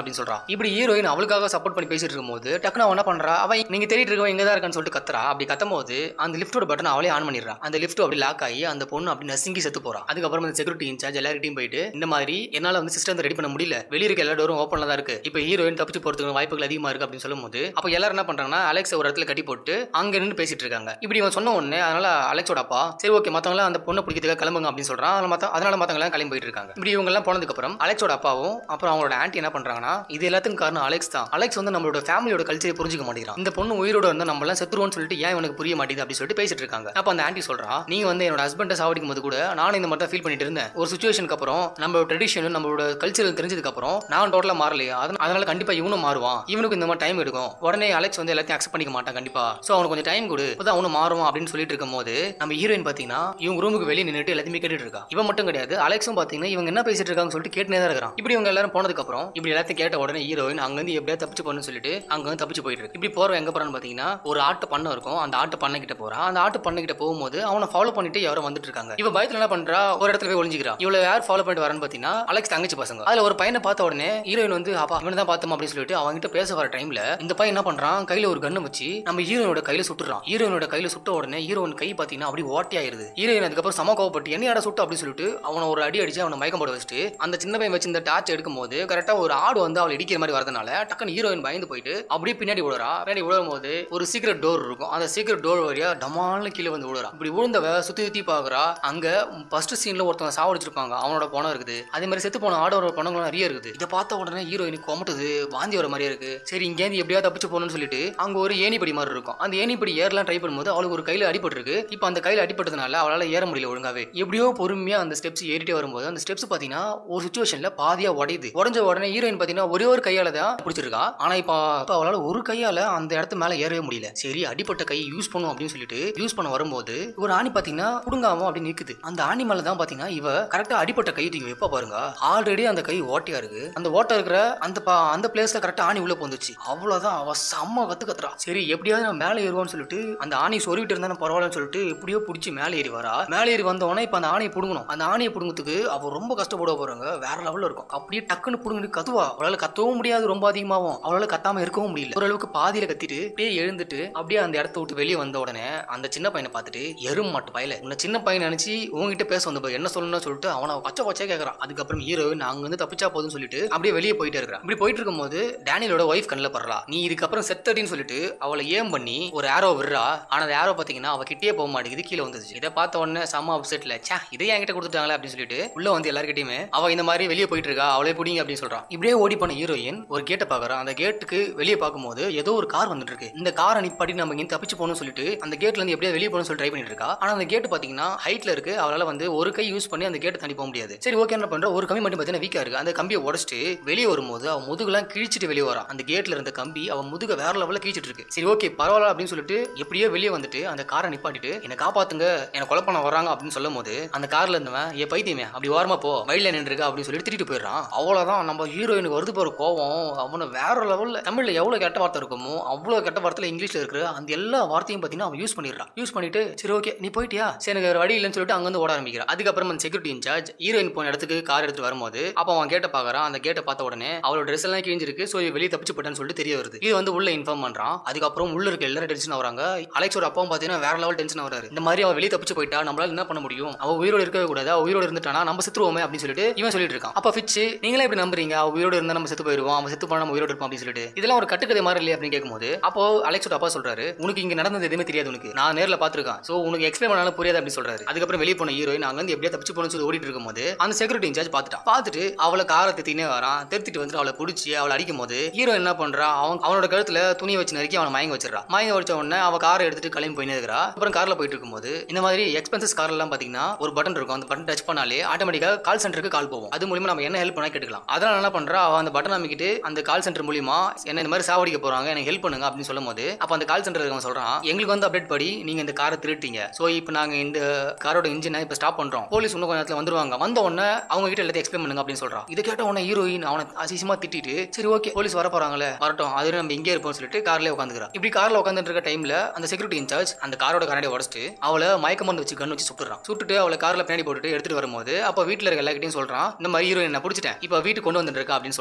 இப்படி ஹீரோயின் அவளுக்காக சப்போர்ட் பண்ணி பேசிட்டு இருக்கும்போது டக்குனு அவன் என்ன பண்றா அவன் நீங்க தேடிட்டு இருக்கவன் எங்க தான் இருக்கான்னு சொல்லிட்டு கத்துறா அப்படி கத்தும் போது அந்த லிஃப்டோட பட்டன் அவளே ஆன் பண்ணிடுறா அந்த லிஃப்ட் அப்படி லாக் ஆகி அந்த பொண்ணு அப்படி நசுங்கி செத்து போறா அதுக்கப்புறம் அந்த செக்யூரிட்டி இன்சார்ஜ் எல்லார்கிட்டையும் போயிட்டு இந்த மாதிரி என்னால வந்து சிஸ்டம் ரெடி பண்ண முடியல வெளிய இருக்க எல்லா டோரும் ஓப்பன்ல தான் இருக்கு இப்போ ஹீரோயின் தப்பிச்சு போறதுக்கு வாய்ப்புகள் அதிகமா இருக்கு அப்படின்னு சொல்லும்போது அப்போ எல்லாரும் என்ன பண்றாங்கன்னா அலெக்ஸ் ஒரு இடத்துல கட்டி போட்டு அங்க நின்று பேசிட்டு இருக்காங்க இப்படி இவன் சொன்ன உடனே அதனால அலெக்ஸோட அப்பா சரி ஓகே மத்தவங்க அந்த பொண்ணை பிடிக்கிறதுக்காக கிளம்புங்க அப்படின்னு சொல்றான் அதனால மத்த அதனால மத்தவங்க எல்லாம் கிளம்பி போயிட்டு இருக்காங்க இப்படி இவங்க எல்லாம் போனதுக்கு அப்புறம் அலெக்ஸோட அப்பாவும் அப்புறம் அவங்களோட ஆன்ட்டி என்ன பண்றாங்கன்னா இது எல்லாத்துக்கும் காரணம் அலெக்ஸ் தான் அலெக்ஸ் வந்து நம்மளோட ஃபேமிலியோட கல்ச்சரை புரிஞ்சுக்க மாட்டேங்கிறான் இந்த பொண்ணு உயிரோட இருந்தா நம்ம எல்லாம் செத்துருவோம்னு சொல்லிட்டு ஏன் எனக்கு புரிய மாட்டேங்குது அப்படின்னு சொல்லிட்டு பேசிட்டு இருக்காங்க அப்ப அந்த ஆன்ட்டி சொல்றா நீங்க வந்து என்னோட ஹஸ்பண்டை சாவடிக்கும் போது கூட நானும் இந்த மாதிரி தான் ஃபீல் பண்ணிட்டு இருந்தேன் ஒரு சுச்சுவேஷனுக்கு அப்புறம் நம்மளோட ட்ரெடிஷன் நம்மளோட கல்ச்சர் தெரிஞ்சதுக்கு அப்புறம் நான் டோட்டலா மாறலையா அதனால அதனால கண்டிப்பா இவனும் மாறுவான் இவனுக்கு இந்த மாதிரி டைம் எடுக்கும் உடனே அலெக்ஸ் வந்து எல்லாத்தையும் அக்செப்ட் பண்ணிக்க மாட்டான் கண்டிப்பா சோ அவனுக்கு கொஞ்சம் டைம் கொடு அப்பதான் அவனும் மாறுவான் அப்படின்னு சொல்லிட்டு இருக்கும்போது நம்ம ஹீரோயின் பாத்தீங்கன்னா இவங்க ரூமுக்கு வெளியே நின்னுட்டு எல்லாத்தையுமே கேட்டுட்டு இருக்கா இவன் மட்டும் கிடையாது அலெக்ஸும் பாத்தீங்கன்னா இவங்க என்ன பேசிட்டு இருக்காங்கன்னு சொல்லிட்டு கேட்டுனே தான் இருக்கிறான் இப்படி இவங்க எல்லாரும் போனதுக்கு அப்புறம் இப்படி எல்லாத்தையும் கேட்ட உடனே ஹீரோயின் அங்க இருந்து எப்படியா தப்பிச்சு போகணும்னு சொல்லிட்டு அங்க வந்து தப்பிச்சு போயிட்டு இருக்கு இப்படி போறவன் எங்க போறான்னு பாத்தீங்கன்னா ஒரு ஆட்டு பண்ணை இருக்கும் அந்த ஆட்டு பண்ணை கிட்ட போறான் அந்த ஆட்டு பண்ணை கிட்ட போகும்போது அவனை ஃபாலோ பண்ணிட்டு யாரோ வந்துட்டு இருக்காங்க இவ பயத்துல என்ன பண்றா ஒரு இடத்துல போய் ஒளிஞ்சிக்கிறா இவ்வளவு யார் ஃபாலோ பண்ணிட்டு வரேன்னு பாத்தீங்கன்னா அலெக்ஸ் தங்கச்சி பசங்க அதுல ஒரு பையனை பார்த்த உடனே ஹீரோயின் வந்து அப்பா இவனை தான் பார்த்தோம் அப்படின்னு சொல்லிட்டு அவன்கிட்ட பேச வர டைம்ல இந்த பையன் என்ன பண்றான் கையில ஒரு கண்ணை வச்சு நம்ம ஹீரோயினோட கையில சுட்டுறான் ஹீரோயினோட கையில சுட்ட உடனே ஹீரோயின் கை பாத்தீங்கன்னா அப்படி ஓட்டி ஆயிருது ஹீரோயின் அதுக்கப்புறம் சம கோவப்பட்டு என்ன ஆட சுட்டு அப்படின்னு சொல்லிட்டு அவனை ஒரு அடி அடிச்சு அவனை மயக்கம் போட வச்சுட்டு அந்த சின்ன பையன் வச்சு இந்த டார்ச் எடுக்கும் போது கரெக்டா ஒரு ஆடு வந்து அவளை இடிக்கிற மாதிரி வரதுனால டக்குன்னு ஹீரோயின் பயந்து போயிட்டு அப்படியே பின்னாடி விழுறா பின்னாடி விழும் போது ஒரு சீக்கிரட் டோர் இருக்கும் அந்த சீக்கிரட் டோர் வழியா டமால்னு கீழே வந்து விழுறா இப்படி விழுந்தவ சுத்தி சுத்தி பாக்குறா அங்க ஃபர்ஸ்ட் சீன்ல ஒருத்தவங்க சாவடிச்சிருப்பாங்க அவனோட பணம் இருக்குது அதே மாதிரி செத்து போன ஆடோட பணங்களும் நிறைய இருக்குது இதை பார்த்த உடனே ஹீரோயினுக்கு கொமட்டுது வாந்தி வர மாதிரியே இருக்கு சரி இங்கேருந்து எப்படியா தப்பிச்சு போகணும்னு சொல்லிட்டு அங்க ஒரு ஏணிப்படி மாதிரி இருக்கும் அந்த ஏணிப்படி ஏறலாம் ட்ரை பண்ணும்போது அவளுக்கு ஒரு கையில அடிபட்டிருக்கு இப்போ அந்த கையில அடிபட்டதுனால அவளால ஏற முடியல ஒழுங்காவே எப்படியோ பொறுமையா அந்த ஸ்டெப்ஸ் ஏறிட்டே வரும்போது அந்த ஸ்டெப்ஸ் பாத்தீங்கன்னா ஒரு சுச்சுவேஷன்ல பாதியா உடையுது உடஞ்ச உடனே ஹீரோயின் பாத்தீங்கன்னா ஒரே ஒரு கையால தான் பிடிச்சிருக்கா ஆனா இப்போ இப்போ அவளால ஒரு கையால அந்த இடத்து மேல ஏறவே முடியல சரி அடிப்பட்ட கை யூஸ் பண்ணும் அப்படின்னு சொல்லிட்டு யூஸ் பண்ண வரும்போது ஒரு ஆணி பாத்தீங்கன்னா புடுங்காம அப்படி நிக்குது அந்த ஆணி மேல தான் பாத்தீங்கன்னா இவ கரெக்டா அடிப்பட்ட கை தூக்கி வைப்பா பாருங்க ஆல்ரெடி அந்த கை ஓட்டையா இருக்கு அந்த ஓட்டை இருக்கிற அந்த பா- அந்த பிளேஸ்ல கரெக்டா ஆணி உள்ள போந்துச்சு அவ்வளவுதான் அவ செம்ம கத்து கத்துறா சரி எப்படியாவது நான் மேலே ஏறுவோம்னு சொல்லிட்டு அந்த ஆணி சொருவிட்டு இருந்தா பரவாயில்லன்னு சொல்லிட்டு எப்படியோ பிடிச்சி மேலே ஏறி வரா மேலே ஏறி வந்த உடனே இப்ப அந்த ஆணையை புடுங்கணும் அந்த ஆணையை புடுங்கிறதுக்கு அவ ரொம்ப கஷ்டப்பட போறாங்க வேற லெவல்ல இருக்கும் அப்படியே டக்குன்னு புடுங்கிட்டு கத்துவா அவளால கத்தவும் முடியாது ரொம்ப அதிகமாகும் அவளால கத்தாம இருக்கவும் முடியல ஓரளவுக்கு பாதியில கத்திட்டு அப்படியே எழுந்துட்டு அப்படியே அந்த இடத்த விட்டு வெளியே வந்த உடனே அந்த சின்ன பையனை பார்த்துட்டு எரும் மாட்டு பயல உன்னை சின்ன பையன் நினைச்சு உங்ககிட்ட பேச வந்த போய் என்ன சொல்லணும்னு சொல்லிட்டு அவனை பச்சை பச்சை கேட்கறான் அதுக்கப்புறம் ஹீரோயின் அங்க வந்து தப்பிச்சா போதும்னு சொல்லிட்டு அப்படியே வெளியே போயிட்டே இருக்கிறான் இப்படி போயிட்டு இருக்கும்போது டேனியலோட ஒய்ஃப் கண்ணில் படுறா நீ இதுக்கப்புறம் செத்தடின்னு சொல்லிட்டு அவளை ஏம் பண்ணி ஒரு ஏரோ விடுறா ஆனா அந்த ஏரோ பாத்தீங்கன்னா அவ கிட்டே போக மாட்டேங்குது கீழே வந்துச்சு இதை பார்த்த உடனே செம்ம அப்செட்ல சே இதே என்கிட்ட கொடுத்துட்டாங்களே அப்படின்னு சொல்லிட்டு உள்ள வந்து எல்லாருக்கிட்டையுமே அவ இந்த மாதிரி வெளியே போயிட்டு இருக்கா அவளே பிடிங்க அப்படின்னு சொல்றான் இப்படியே ஓடி போன ஹீரோயின் ஒரு கேட்டை பாக்குறான் அந்த கேட்டுக்கு வெளியே பார்க்கும்போது ஏதோ ஒரு கார் வந்துட்டு இருக்கு இந்த காரை நிப்பாட்டி நம்ம இங்க தப்பிச்சு போகணும்னு சொல்லிட்டு அந்த கேட்ல இருந்து எப்படியா வெளியே போகணும்னு சொல்லி ட்ரை பண்ணிட்டு இருக்கா ஆனா அந்த கேட் பாத்தீங்கன்னா ஹைட்ல இருக்கு அவளால வந்து ஒரு கை யூஸ் பண்ணி அந்த கேட்டை தாண்டி போக முடியாது சரி ஓகே என்ன பண்ற ஒரு கம்பி மட்டும் பாத்தீங்கன்னா வீக்கா இருக்கு அந்த கம்பியை உடச்சிட்டு வெளியே வரும்போது அவன் முதுகுலாம் கிழிச்சிட்டு வெளியே வரா அந்த கேட்ல இருந்த கம்பி அவன் முதுக வேற லெவல்ல கிழிச்சிட்டு இருக்கு சரி ஓகே பரவாயில்ல அப்படின்னு சொல்லிட்டு எப்படியோ வெளியே வந்துட்டு அந்த காரை நிப்பாட்டிட்டு என்னை காப்பாத்துங்க என்னை கொலை பண்ண வராங்க அப்படின்னு சொல்லும் போது அந்த கார்ல இருந்தவன் ஏ பைத்தியமே அப்படி ஓரமா போ வழியில நின்றுருக்க அப்படின்னு சொல்லிட்டு திட்டிட்டு போயிடுறான் அவ்வளவுதான் நம்ம ஹீரோயினுக்கு வருது போற கோவம் அவனை வேற லெவல்ல தமிழ்ல எவ்வளவு கெட்ட வார்த்தை இருக்குமோ அவ்வளவு கெட்ட வார்த்தையில இங்கிலீஷ்ல இருக்கிற அந்த எல்லா வார்த்தையும் பாத்தீங்கன்னா அவன் யூஸ் பண்ணிடுறான் யூஸ் பண்ணிட்டு சரி ஓகே நீ போயிட்டியா சரி எனக்கு வேற வழி இல்லைன்னு சொல்லிட்டு அங்க வந்து ஓட ஆரம்பிக்கிறான் அதுக்கப்புறம் அந்த செக்யூரிட்டி இன்சார்ஜ் ஹீரோயின் போன இடத்துக்கு கார் எடுத்து வரும்போது அப்ப அவன் கேட்ட பாக்குறான் அந்த கேட்டை பார்த்த உடனே அவளோட ட்ரெஸ் எல்லாம் கிழிஞ்சிருக்கு சோ இவ வெளியே தப்பிச்சு போட்டான்னு சொல்லிட்டு தெரிய வருது இது வந்து உள்ள இன்ஃபார்ம் பண்றான் அதுக்கப்புறம் உள்ள இருக்க எல்லாரும் டென்ஷன் ஆகுறாங்க அலெக்ஸோட அப்பாவும் பாத்தீங்கன்னா வேற லெவல் டென்ஷன் ஆகுறாரு இந்த மாதிரி அவ வெளியே தப்பிச்சு போயிட்டா நம்மளால என்ன பண்ண முடியும் அவ உயிரோட இருக்கவே கூடாது அவ உயிரோட இருந்துட்டானா நம்ம செத்துருவோமே அப்படின்னு சொல்லிட்டு இவன் சொல்லிட்டு இருக்கான் அப்ப ஃபிட்ச் நீங்களே இப்படி நம்புறீங்க அவ உயிரோட இருந்தா நம்ம செத்து போயிருவோம் அவன் செத்து போனா நம்ம உயிரோட இருப்போம் அப்படின்னு சொல்லிட்டு இதெல்லாம் ஒரு கட்டுக்கதை மாதிரி இல்லையா அப்படின்னு கேட்கும்போது அப்போ அலெக்ஸோட அப்பா சொல்றாரு உனக்கு இங்க நடந்தது எதுவுமே தெரியாது உனக்கு நான் நேர்ல பாத்துருக்கேன் சோ உனக்கு எக்ஸ்பிளைன் பண்ணாலும் புரியாது அப்படின்னு சொல்றாரு அதுக்கப்புறம் வெளியே போன ஹீரோயின் அங்க வந்து எப்படியா தப்பிச்சு போகணும்னு சொல்லி ஓடிட்டு இருக்கும்போது அந்த செக்யூரிட்டி இன்சார்ஜ் பார்த்துட்டான் பார்த்துட்டு அவளை காரை திட்டினே வரான் திருத்திட்டு வந்து அவளை பிடிச்சி அவளை அடிக்கும் போது ஹீரோ என்ன பண்றா அவன் அவனோட கழுத்துல துணி வச்சு நறுக்கி அவனை மயங்க வச்சிடறான் மயங்க வச்ச உடனே அவ காரை எடுத்துட்டு கிளம்பி போயினே இருக்கிறா அப்புறம் கார்ல போயிட்டு இருக்கும்போது இந்த மாதிரி எக்ஸ்பென்சஸ் கார்ல எல்லாம் பாத்தீங்கன்னா ஒரு பட்டன் இருக்கும் அந்த பட்டன் டச் பண்ணாலே ஆட்டோமேட்டிக்கா கால் சென்டருக்கு கால் போகும் அது மூலியமா நம்ம என்ன ஹெல்ப் பண்ணா கேட்டுக்கலாம் அதனால என்ன பண்றா அவ அந்த பட்டன் அமைக்கிட்டு அந்த கால் சென்டர் மூலியமா என்ன இந்த மாதிரி சாவடிக்க போறாங்க எனக்கு ஹெல்ப் பண்ணுங்க அப்படின்னு சொல்லும் போது அப்ப அந்த கால் சென்டர் இருக்கவன் சொல்றான் எங்களுக்கு வந்து அப்டேட் படி நீங்க இந்த காரை திருட்டீங்க சோ இப்போ நாங்க இந்த காரோட இன்ஜினை இப்போ ஸ்டாப் பண்றோம் போலீஸ் இன்னும் கொஞ்ச நேரத்துல வந்துருவாங்க வந்த உடனே அவங்க கிட்ட எல்லாத்தையும் எக்ஸ்பிளைன் பண்ணுங்க அப்படின்னு சொல்றான் இதை கேட்ட உடனே ஹீரோயின் அவனை அசிசமா திட்டிட்டு சரி ஓகே போலீஸ் வர போறாங்களே வரட்டும் அது நம்ம இங்கே இருப்போம் சொல்லிட்டு கார்லயே உட்காந்துக்கிறா இப்படி கார்ல உட்காந்துட்டு இருக்க டைம்ல அந்த செக்யூரிட்டி இன்சார்ஜ் அந்த காரோட கண்ணாடியை உடச்சிட்டு அவளை மயக்க மருந்து வச்சு கன் வச்சு சுட்டுறான் சுட்டுட்டு அவளை கார்ல பின்னாடி போட்டுட்டு எடுத்துட்டு வரும்போது அப்ப வீட்டுல இருக்க எல்லாக்கிட்டையும் சொல்றான் இந்த மாதிரி ஹீரோயின் நான் பிடிச்சிட்டேன் இப்போ வீட்டுக்கு கொண்டு வந்துட்டு இருக்கா அப்படின்னு சொல்றான் இது கேட்ட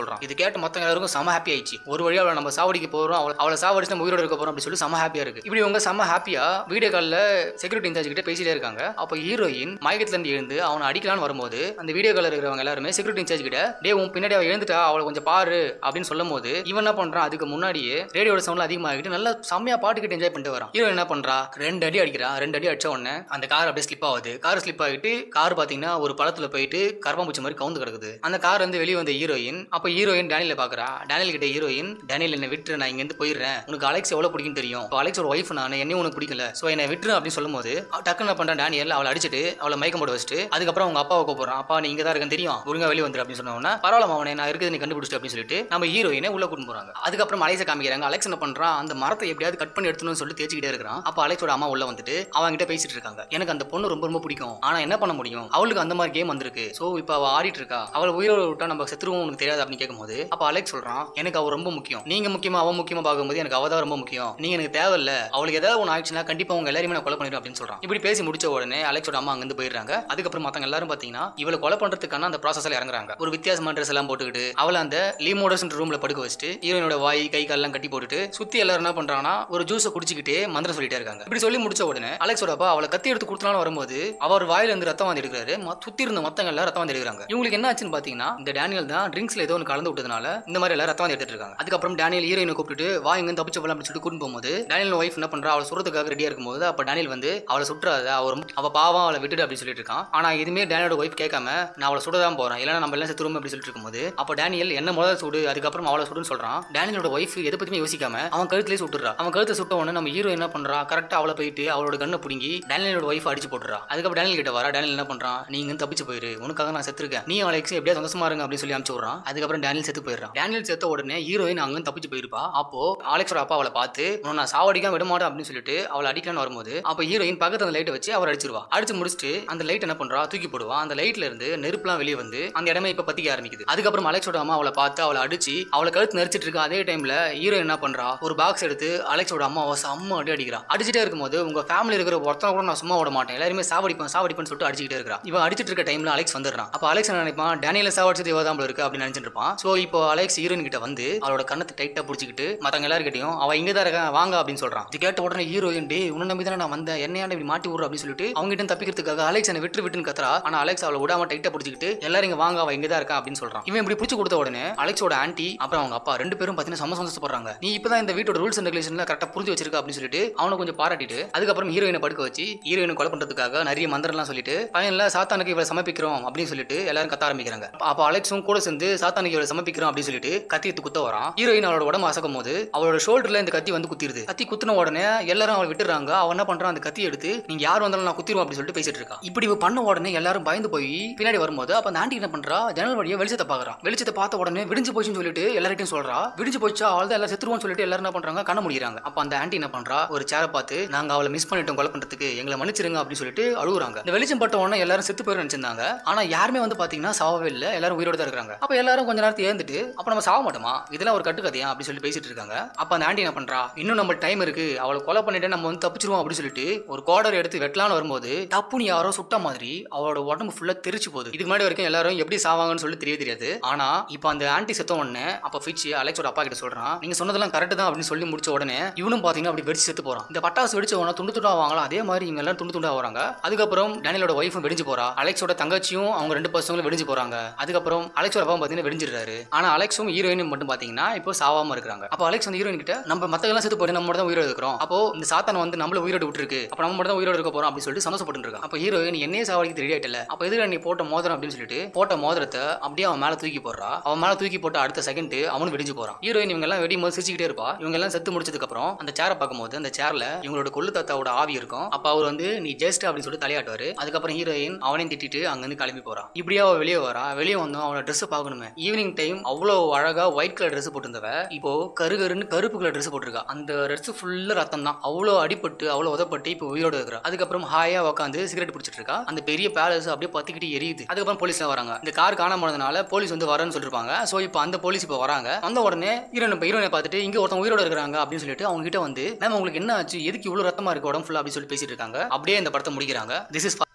கேட்டு மொத்த எல்லாருக்கும் செம ஹாப்பி ஆயிடுச்சு ஒரு வழியா அவளை நம்ம சாவடிக்க போறோம் அவளை அவளை சாவடிச்சு நம்ம உயிரோட இருக்க போறோம் அப்படின்னு சொல்லி செம ஹாப்பியா இருக்கு இப்படி இவங்க செம ஹாப்பியா வீடியோ காலில் செக்யூரிட்டி இன்சார்ஜ் கிட்ட பேசிட்டே இருக்காங்க அப்போ ஹீரோயின் மயக்கத்துல இருந்து எழுந்து அவனை அடிக்கலான்னு வரும்போது அந்த வீடியோ காலில் இருக்கிறவங்க எல்லாருமே செக்யூரிட்டி இன்சார்ஜ் கிட்ட டே உன் பின்னாடி அவள் எழுந்துட்டா அவளை கொஞ்சம் பாரு அப்படின்னு சொல்லும் போது இவன் என்ன பண்றான் அதுக்கு முன்னாடியே ரேடியோட சவுண்ட்ல அதிகமாகிட்டு நல்லா செம்மையா பாட்டு கிட்ட என்ஜாய் பண்ணிட்டு வரான் ஹீரோ என்ன பண்றா ரெண்டு அடி அடிக்கிறான் ரெண்டு அடி அடிச்ச உடனே அந்த கார் அப்படியே ஸ்லிப் ஆகுது கார் ஸ்லிப் ஆகிட்டு கார் பாத்தீங்கன்னா ஒரு பழத்துல போயிட்டு கர்மாம்பூச்சி மாதிரி கவுந்து கிடக்குது அந்த கார் வந்து வெளியே வந்த ஹீரோயின் அப்ப ஹீரோயின் டேனியல பாக்குறா டேனியல் கிட்ட ஹீரோயின் டேனியல் என்ன விட்டுரு நான் இங்க இருந்து போயிடுறேன் உனக்கு அலெக்ஸ் எவ்வளவு பிடிக்கும் தெரியும் இப்போ அலெக்ஸோட ஒய்ஃப் நான் என்னையும் உனக்கு பிடிக்கல சோ என்னை விட்டுரு அப்படின்னு சொல்லும்போது அவ டக்குன்னு என்ன பண்றான் டேனியல் அவளை அடிச்சிட்டு அவளை மயக்கம் போட்டு வச்சுட்டு அதுக்கப்புறம் அவங்க அப்பாவை கூப்பிடுறான் அப்பா நீ இங்க தான் இருக்கேன்னு தெரியும் ஒழுங்கா வெளியே வந்துரு அப்படின்னு சொன்னோன்னா பரவாயில்ல அவனை நான் இருக்குது நீ கண்டுபிடிச்சிட்டு அப்படின்னு சொல்லிட்டு நம்ம ஹீரோயினை உள்ள கூட்டு போறாங்க அதுக்கப்புறம் அலைஸை காமிக்கிறாங்க அலெக்ஸ் என்ன பண்றான் அந்த மரத்தை எப்படியாவது கட் பண்ணி எடுத்துன்னு சொல்லி தேய்ச்சிக்கிட்டே இருக்கிறான் அப்ப அலெக்ஸோட அம்மா உள்ள வந்துட்டு அவங்க கிட்ட பேசிட்டு இருக்காங்க எனக்கு அந்த பொண்ணு ரொம்ப ரொம்ப பிடிக்கும் ஆனா என்ன பண்ண முடியும் அவளுக்கு அந்த மாதிரி கேம் வந்திருக்கு சோ இப்போ அவ ஆடிட்டு இருக்கா அவளை உயிரோட விட்டா நம்ம செத்துருவோம் உனக்கு தெரியாது அப்படின்னு கேட்கும்போது அப்ப அலெக்ஸ் சொல்றான் எனக்கு அவ ரொம்ப முக்கியம் நீங்க முக்கியமா அவ முக்கியமா பார்க்கும்போது எனக்கு அவ தான் ரொம்ப முக்கியம் நீங்க எனக்கு தேவையில்ல அவளுக்கு ஏதாவது ஒன்று ஆயிடுச்சுன்னா கண்டிப்பா உங்க எல்லாருமே நான் கொலை பண்ணிடுவேன் அப்படின்னு சொல்றான் இப்படி பேசி முடிச்ச உடனே அலெக்ஸோட அம்மா அங்கிருந்து போயிடுறாங்க அதுக்கப்புறம் மத்தவங்க எல்லாரும் பாத்தீங்கன்னா இவளை கொலை பண்றதுக்கான அந்த ப்ராசஸ்ல இறங்குறாங்க ஒரு வித்தியாசமான ட்ரெஸ் எல்லாம் போட்டுக்கிட்டு அவளை அந்த லீமோடஸ் ரூம்ல படுக்க வச்சுட்டு ஹீரோயினோட வாய் கை கால்லாம் கட்டி போட்டுட்டு சுத்தி எல்லாரும் என்ன பண்றாங்கன்னா ஒரு ஜூஸை குடிச்சிக்கிட்டே மந்திரம் சொல்லிட்டே இருக்காங்க இப்படி சொல்லி முடிச்ச உடனே அலெக்ஸோட அப்பா அவளை கத்தி எடுத்து கொடுத்தனாலும் வரும்போது அவர் வாயில இருந்து ரத்தம் வந்து எடுக்கிறாரு ம- சுத்தி இருந்த மத்தவங்க எல்லாம் ரத்தம் வந்து எடுக்கிறாங்க இவங்களுக்கு என்ன ஆச்சுன்னு பாத்தீங்கன்னா இந்த டேனியல் தான் ட்ரிங்க்ஸ்ல ஏதோ ஒன்று கலந்து விட்டதுனால இந்த மாதிரி எல்லாம் ரத்தம் வந்து எடுத்துட்டு இருக்காங்க அதுக்கப்புறம் டேனியல் ஹீரோயினை கூப்பிட்டு வா இங்க இருந்து தப்பிச்சு போலாம் அப்படின்னு சொல்லிட்டு கூட்டு போகும்போது டேனியல் ஒய்ஃப் என்ன பண்றா அவளை சுடுறதுக்காக ரெடியா இருக்கும்போது அப்ப டேனியல் வந்து அவளை சுட்டுறாத அவர் அவ பாவம் அவளை விட்டுடு அப்படின்னு சொல்லிட்டு இருக்கான் ஆனா இதுமே டேனியோட ஒய்ஃப் கேட்காம நான் அவளை சுடதான் போறேன் இல்லைன்னா நம்ம எல்லாம் செத்துருவோம் அப்படின்னு சொல்லிட்டு இருக்கும்போது அப்ப டேனியல் என்ன முதல்ல சுடு அதுக்கப்புறம் அவளை சுடுன்னு சொல்றான் டேனியலோட ஒய்ஃப் எதை பத்தியுமே யோசிக்காம அவன் கழுத்துலேயே சுட்டுறா அவன் கழுத்தை சுட்ட உடனே நம்ம ஹீரோ என்ன பண்றா கரெக்டா அவளை போயிட்டு அவளோட கண்ணை பிடுங்கி டேனியலோட ஒய்ஃப் அடிச்சு போட்டுறா அதுக்கப்புறம் டேனியல் கிட்ட வரா டேனியல் என்ன பண்றான் நீங்க இங்க தப்பிச்சு போயிரு உனக்காக நான் செத்துருக்கேன் நீ அலெக்ஸ் எப்படியா சந்தோஷமா இருங்க அப்படின்னு சொல்லி அனுப்பிச்சு விடுறான் அதுக்கப்புறம் டேனியல் செத்து போயிடுறான் டேனியல் செத்த உடனே ஹீரோயின் அங்க தப்பிச்சு போயிருப்பா அப்போ அலெக்ஸோட அப்பா அவளை பார்த்து உன்னை நான் சாவடிக்காம விட மாட்டேன் அப்படின்னு சொல்லிட்டு அவளை அடிக்கலாம்னு வரும்போது அப்போ ஹீரோயின் பக்கத்துல அந்த லைட்டை வச்சு அவர் அடிச்சிருவா அடிச்சு முடிச்சுட்டு அந்த லைட் என்ன பண்றா தூக்கி போடுவா அந்த லைட்ல இருந்து நெருப்புலாம் வெளியே வந்து அந்த இடமே இப்ப பத்திக்க ஆரம்பிக்குது அதுக்கப்புறம் அலெக்ஸோட அம்மா அவளை பார்த்து அவளை அடிச்சு அவளை கழுத்து நெரிச்சிட்டு இருக்கா அதே டைம்ல ஹீரோ என்ன பண்றா ஒரு பாக்ஸ் எடுத்து அலெக்ஸோட அம்மாவை செம்ம அடி அடிக்கிறா அடிச்சிட்டே இருக்கும்போது உங்க ஃபேமிலி இருக்கிற ஒருத்தனை கூட நான் சும்மா விட மாட்டேன் எல்லாருமே சாவடிப்பேன் சாவடிப்பேன்னு சொல்லிட்டு அடிச்சிட்டே இருக்கா இவன் அடிச்சிட்டு இருக்க டைம்ல அலெக்ஸ் வந்துடுறான் அப்ப அலெக்ஸ் என்ன நினைப்பான் டேனியல சாவடிச்சது இவ தான் இருக்கு அப்படின்னு நினைச்சிட்டு இருப்பான் சோ இப்போ அலெக்ஸ் ஹீரோயின் கிட்ட வந்து அவளோட கண்ணத்தை டைட்டா பிடிச்சிக்கிட்டு மத்தவங்க எல்லாருக்கிட்டையும் அவ இங்க தான் இருக்கா வாங்க அப்படின்னு சொல்றான் இது கேட்ட உடனே ஹீரோயின் டே உன்னை நம்பி தானே நான் வந்தேன் என்னையாண்ட இப்படி மாட்டி விடுற அப்படின்னு சொல்லிட்டு அவங்க கிட்ட தப்பிக்கிறதுக்காக அலெக்ஸ் என்ன விட்டு விட்டுன்னு கத்துறா ஆனா அலெக்ஸ் அவளை விடாம டைட்டா பிடிச்சிக்கிட்டு எல்லாரும் இங்க வாங்க அவ இங்க தான் இருக்கா அப்படின்னு சொல்றான் இவன் இப்படி பிடிச்சி கொடுத்த உடனே அலெக்ஸோட ஆன்ட்டி அப்புறம் அவங்க அப்பா ரெண்டு பேரும் பாத்தீங்கன்னா சம சந்தோஷப்படுறாங்க நீ இப்பதான் இந்த வீட்டோட ரூல்ஸ் அண்ட் ரெகுலேஷன்ல கரெக்டா புரிஞ்சு வச்சிருக்க அப்படின்னு சொல்லிட்டு அவனை கொஞ்சம் பாராட்டிட்டு அதுக்கப்புறம் ஹீரோயினை படுக்க வச்சு ஹீரோயினை கொலை பண்றதுக்காக நிறைய மந்திரம்லாம் சொல்லிட்டு பையன்ல சாத்தானுக்கு இவளை சமர்ப்பிக்கிறோம் அப்படின்னு சொல்லிட்டு எல்லாரும் கத்த ஆரம்பிக்கிறாங்க அப்ப அலெக்ஸும் கூட சேர்ந்து சாத்தானுக்கு இவளை சமர்ப்பிக்கிறோம் அப்படின்னு சொல்லிட்டு கத்தி எடுத்து குத்த வரான் ஹீரோயின் அவளோட உடம்பு அசக்கும் போது அவளோட ஷோல்டர்ல இந்த கத்தி வந்து குத்திருது கத்தி குத்தின உடனே எல்லாரும் அவளை விட்டுறாங்க அவன் என்ன பண்றான் அந்த கத்தி எடுத்து நீங்க யார் வந்தாலும் நான் குத்திடுவோம் அப்படின்னு சொல்லிட்டு பேசிட்டு இருக்கா இப்படி இவ பண்ண உடனே எல்லாரும் பயந்து போய் பின்னாடி வரும்போது அப்ப அந்த ஆண்டி என்ன பண்றா ஜன்னல் வழியா வெளிச்சத்தை பாக்குறா வெளிச்சத்தை பார்த்த உடனே விடிஞ்சு போச்சுன்னு சொல்லிட்டு எல்லார்ட்டையும் சொல்றா விடிஞ்சு போச்சா அவள் தான் எல்லாம் செத்துருவோம்னு சொல்லிட்டு எல்லாரும் என்ன பண்றாங்க கண்ண முடியறாங்க அப்ப அந்த ஆண்டி என்ன பண்றா ஒரு சேரை பார்த்து நாங்க அவளை மிஸ் பண்ணிட்டோம் கொலை பண்றதுக்கு எங்களை மன்னிச்சிருங்க அப்படின்னு சொல்லிட்டு அழுகுறாங்க இந்த வெளிச்சம் பட்ட உடனே எல்லாரும் செத்து போயிரு நினைச்சிருந்தாங்க ஆனா யாருமே வந்து பாத்தீங்கன்னா சாவவே இல்ல எல்லாரும் உயிரோட தான் இருக்காங்க அப்ப எல்லாரும் கொஞ்ச நேரத்தை ஏந்துட்டு அப்ப நம்ம சாவ மாட்டோமா இதெல்லாம் ஒரு கட்டுக்கதையா அப்படி சொல்லி பேசிட்டு இருக்காங்க அப்ப அந்த ஆண்டி என்ன பண்றா இன்னும் நம்ம டைம் இருக்கு அவளை கொலை பண்ணிட்டு நம்ம வந்து தப்பிச்சிருவோம் அப்படின்னு சொல்லிட்டு ஒரு கோடர் எடுத்து வெட்டலாம்னு வரும்போது டப்புன்னு யாரோ சுட்ட மாதிரி அவளோட உடம்பு ஃபுல்லா தெரிச்சு போகுது இதுக்கு முன்னாடி வரைக்கும் எல்லாரும் எப்படி சாவாங்கன்னு சொல்லி தெரிய தெரியாது ஆனா இப்போ அந்த ஆன்டி செத்த உடனே அப்ப ஃபிட்ச் அலெக்ஸோட அப்பா கிட்ட சொல்றான் நீங்க சொன்னதெல்லாம் கரெக்ட் தான் அப்படின்னு சொல்லி முடிச்ச உடனே இவனும் பாத்தீங்கன்னா அப்படி வெடிச்சு செத்து போறான் இந்த பட்டாசு வெடிச்ச உடனே துண்டு துண்டா வாங்கலாம் அதே மாதிரி இவங்க எல்லாம் துண்டு துண்டா வராங்க அதுக்கப்புறம் டேனியலோட ஒய்ஃபும் வெடிஞ்சு போறா அலெக்ஸோட தங்கச்சியும் அவங்க ரெண்டு பசங்களும் வெடிஞ்சு போறாங்க அதுக்கப்புறம் அலெக்ஸோட அப்பா பாத்தீங்கன்னா வெடிஞ்சிடுறாரு ஆனா அலெக்ஸும் ஹீரோயினும் மட்டும் பாத்தீங்கன்னா இப்போ சாவாம இருக்காங்க அப்போ அலெக்ஸ் வந்து ஹீரோயின் கிட்ட நம்ம மத்த எல்லாம் செத்து போயிட்டு நம்ம மட்டும் தான் உயிரோடு இருக்கிறோம் அப்போ இந்த சாத்தான வந்து நம்மள உயிரோடு விட்டுருக்கு அப்ப நம்ம மட்டும் தான் உயிரோடு இருக்க போறோம் அப்படின்னு சொல்லிட்டு சந்தோஷப்பட்டு இருக்கான் அப்போ ஹீரோயின் என்னையே சாவடிக்கு ரெடி ஆயிட்டல அப்போ எதிர நீ போட்ட மோதிரம் அப்படின்னு சொல்லிட்டு போட்ட மோதிரத்தை அப்படியே அவன் மேல தூக்கி போடுறா அவன் மேல தூக்கி போட்ட அடுத்த செகண்ட் அவனும் வெடிஞ்சு போறான் ஹீரோயின் இவங்க எல்லாம் வெடியும் போது சிரிச்சுக்கிட்டே இருப்பா இவங்க எல்லாம் செத்து முடிச்சதுக்கு அப்புறம் அந்த சேரை பார்க்கும்போது அந்த சேர்ல இவங்களோட கொள்ளு தாத்தாவோட ஆவி இருக்கும் அப்ப அவர் வந்து நீ ஜஸ்ட் அப்படின்னு சொல்லிட்டு தலையாட்டுவாரு அதுக்கப்புறம் ஹீரோயின் அவனையும் திட்டிட்டு அங்க இருந்து கிளம்பி போறான் இப்படியே அவ வெளியே வரா வெளியே வந்தோம் அவனோட ட்ரெஸ் பார்க்கணுமே ஈவினிங் டைம் அவ்வளோ அழகா ஒயிட் கலர் ட்ரெஸ் போட்டிருந்தவ இப்போ கருகருன்னு கருப்பு கலர் ட்ரெஸ் போட்டிருக்கா அந்த ட்ரெஸ் ஃபுல்லா ரத்தம் தான் அவ்வளோ அடிபட்டு அவ்வளோ உதப்பட்டு இப்போ உயிரோட இருக்கிறா அதுக்கப்புறம் ஹாயா உட்காந்து சிகரெட் பிடிச்சிட்டு இருக்கா அந்த பெரிய பேலஸ் அப்படியே பத்திக்கிட்டு எரியுது அதுக்கப்புறம் போலீஸ்லாம் வராங்க இந்த கார் காணாம போனதுனால போலீஸ் வந்து வரேன்னு சொல்லிருப்பாங்க ஸோ இப்போ அந்த போலீஸ் இப்போ வராங்க வந்த உடனே ஹீரோனை இப்போ ஹீரோனை பார்த்துட்டு இங்க ஒருத்தன் உயிரோட இருக்கிறாங்க அப்படின்னு சொல்லிட்டு அவங்க கிட்ட வந்து மேம் உங்களுக்கு என்ன ஆச்சு எதுக்கு இவ்வளவு ரத்தமா இருக்கு உடம்பு ஃபுல்லா அப்படின்னு சொல்லி பேசிட்டு இருக்காங்க அப்படியே இந்த படத்தை முடிக்கிறாங்க திஸ் இஸ்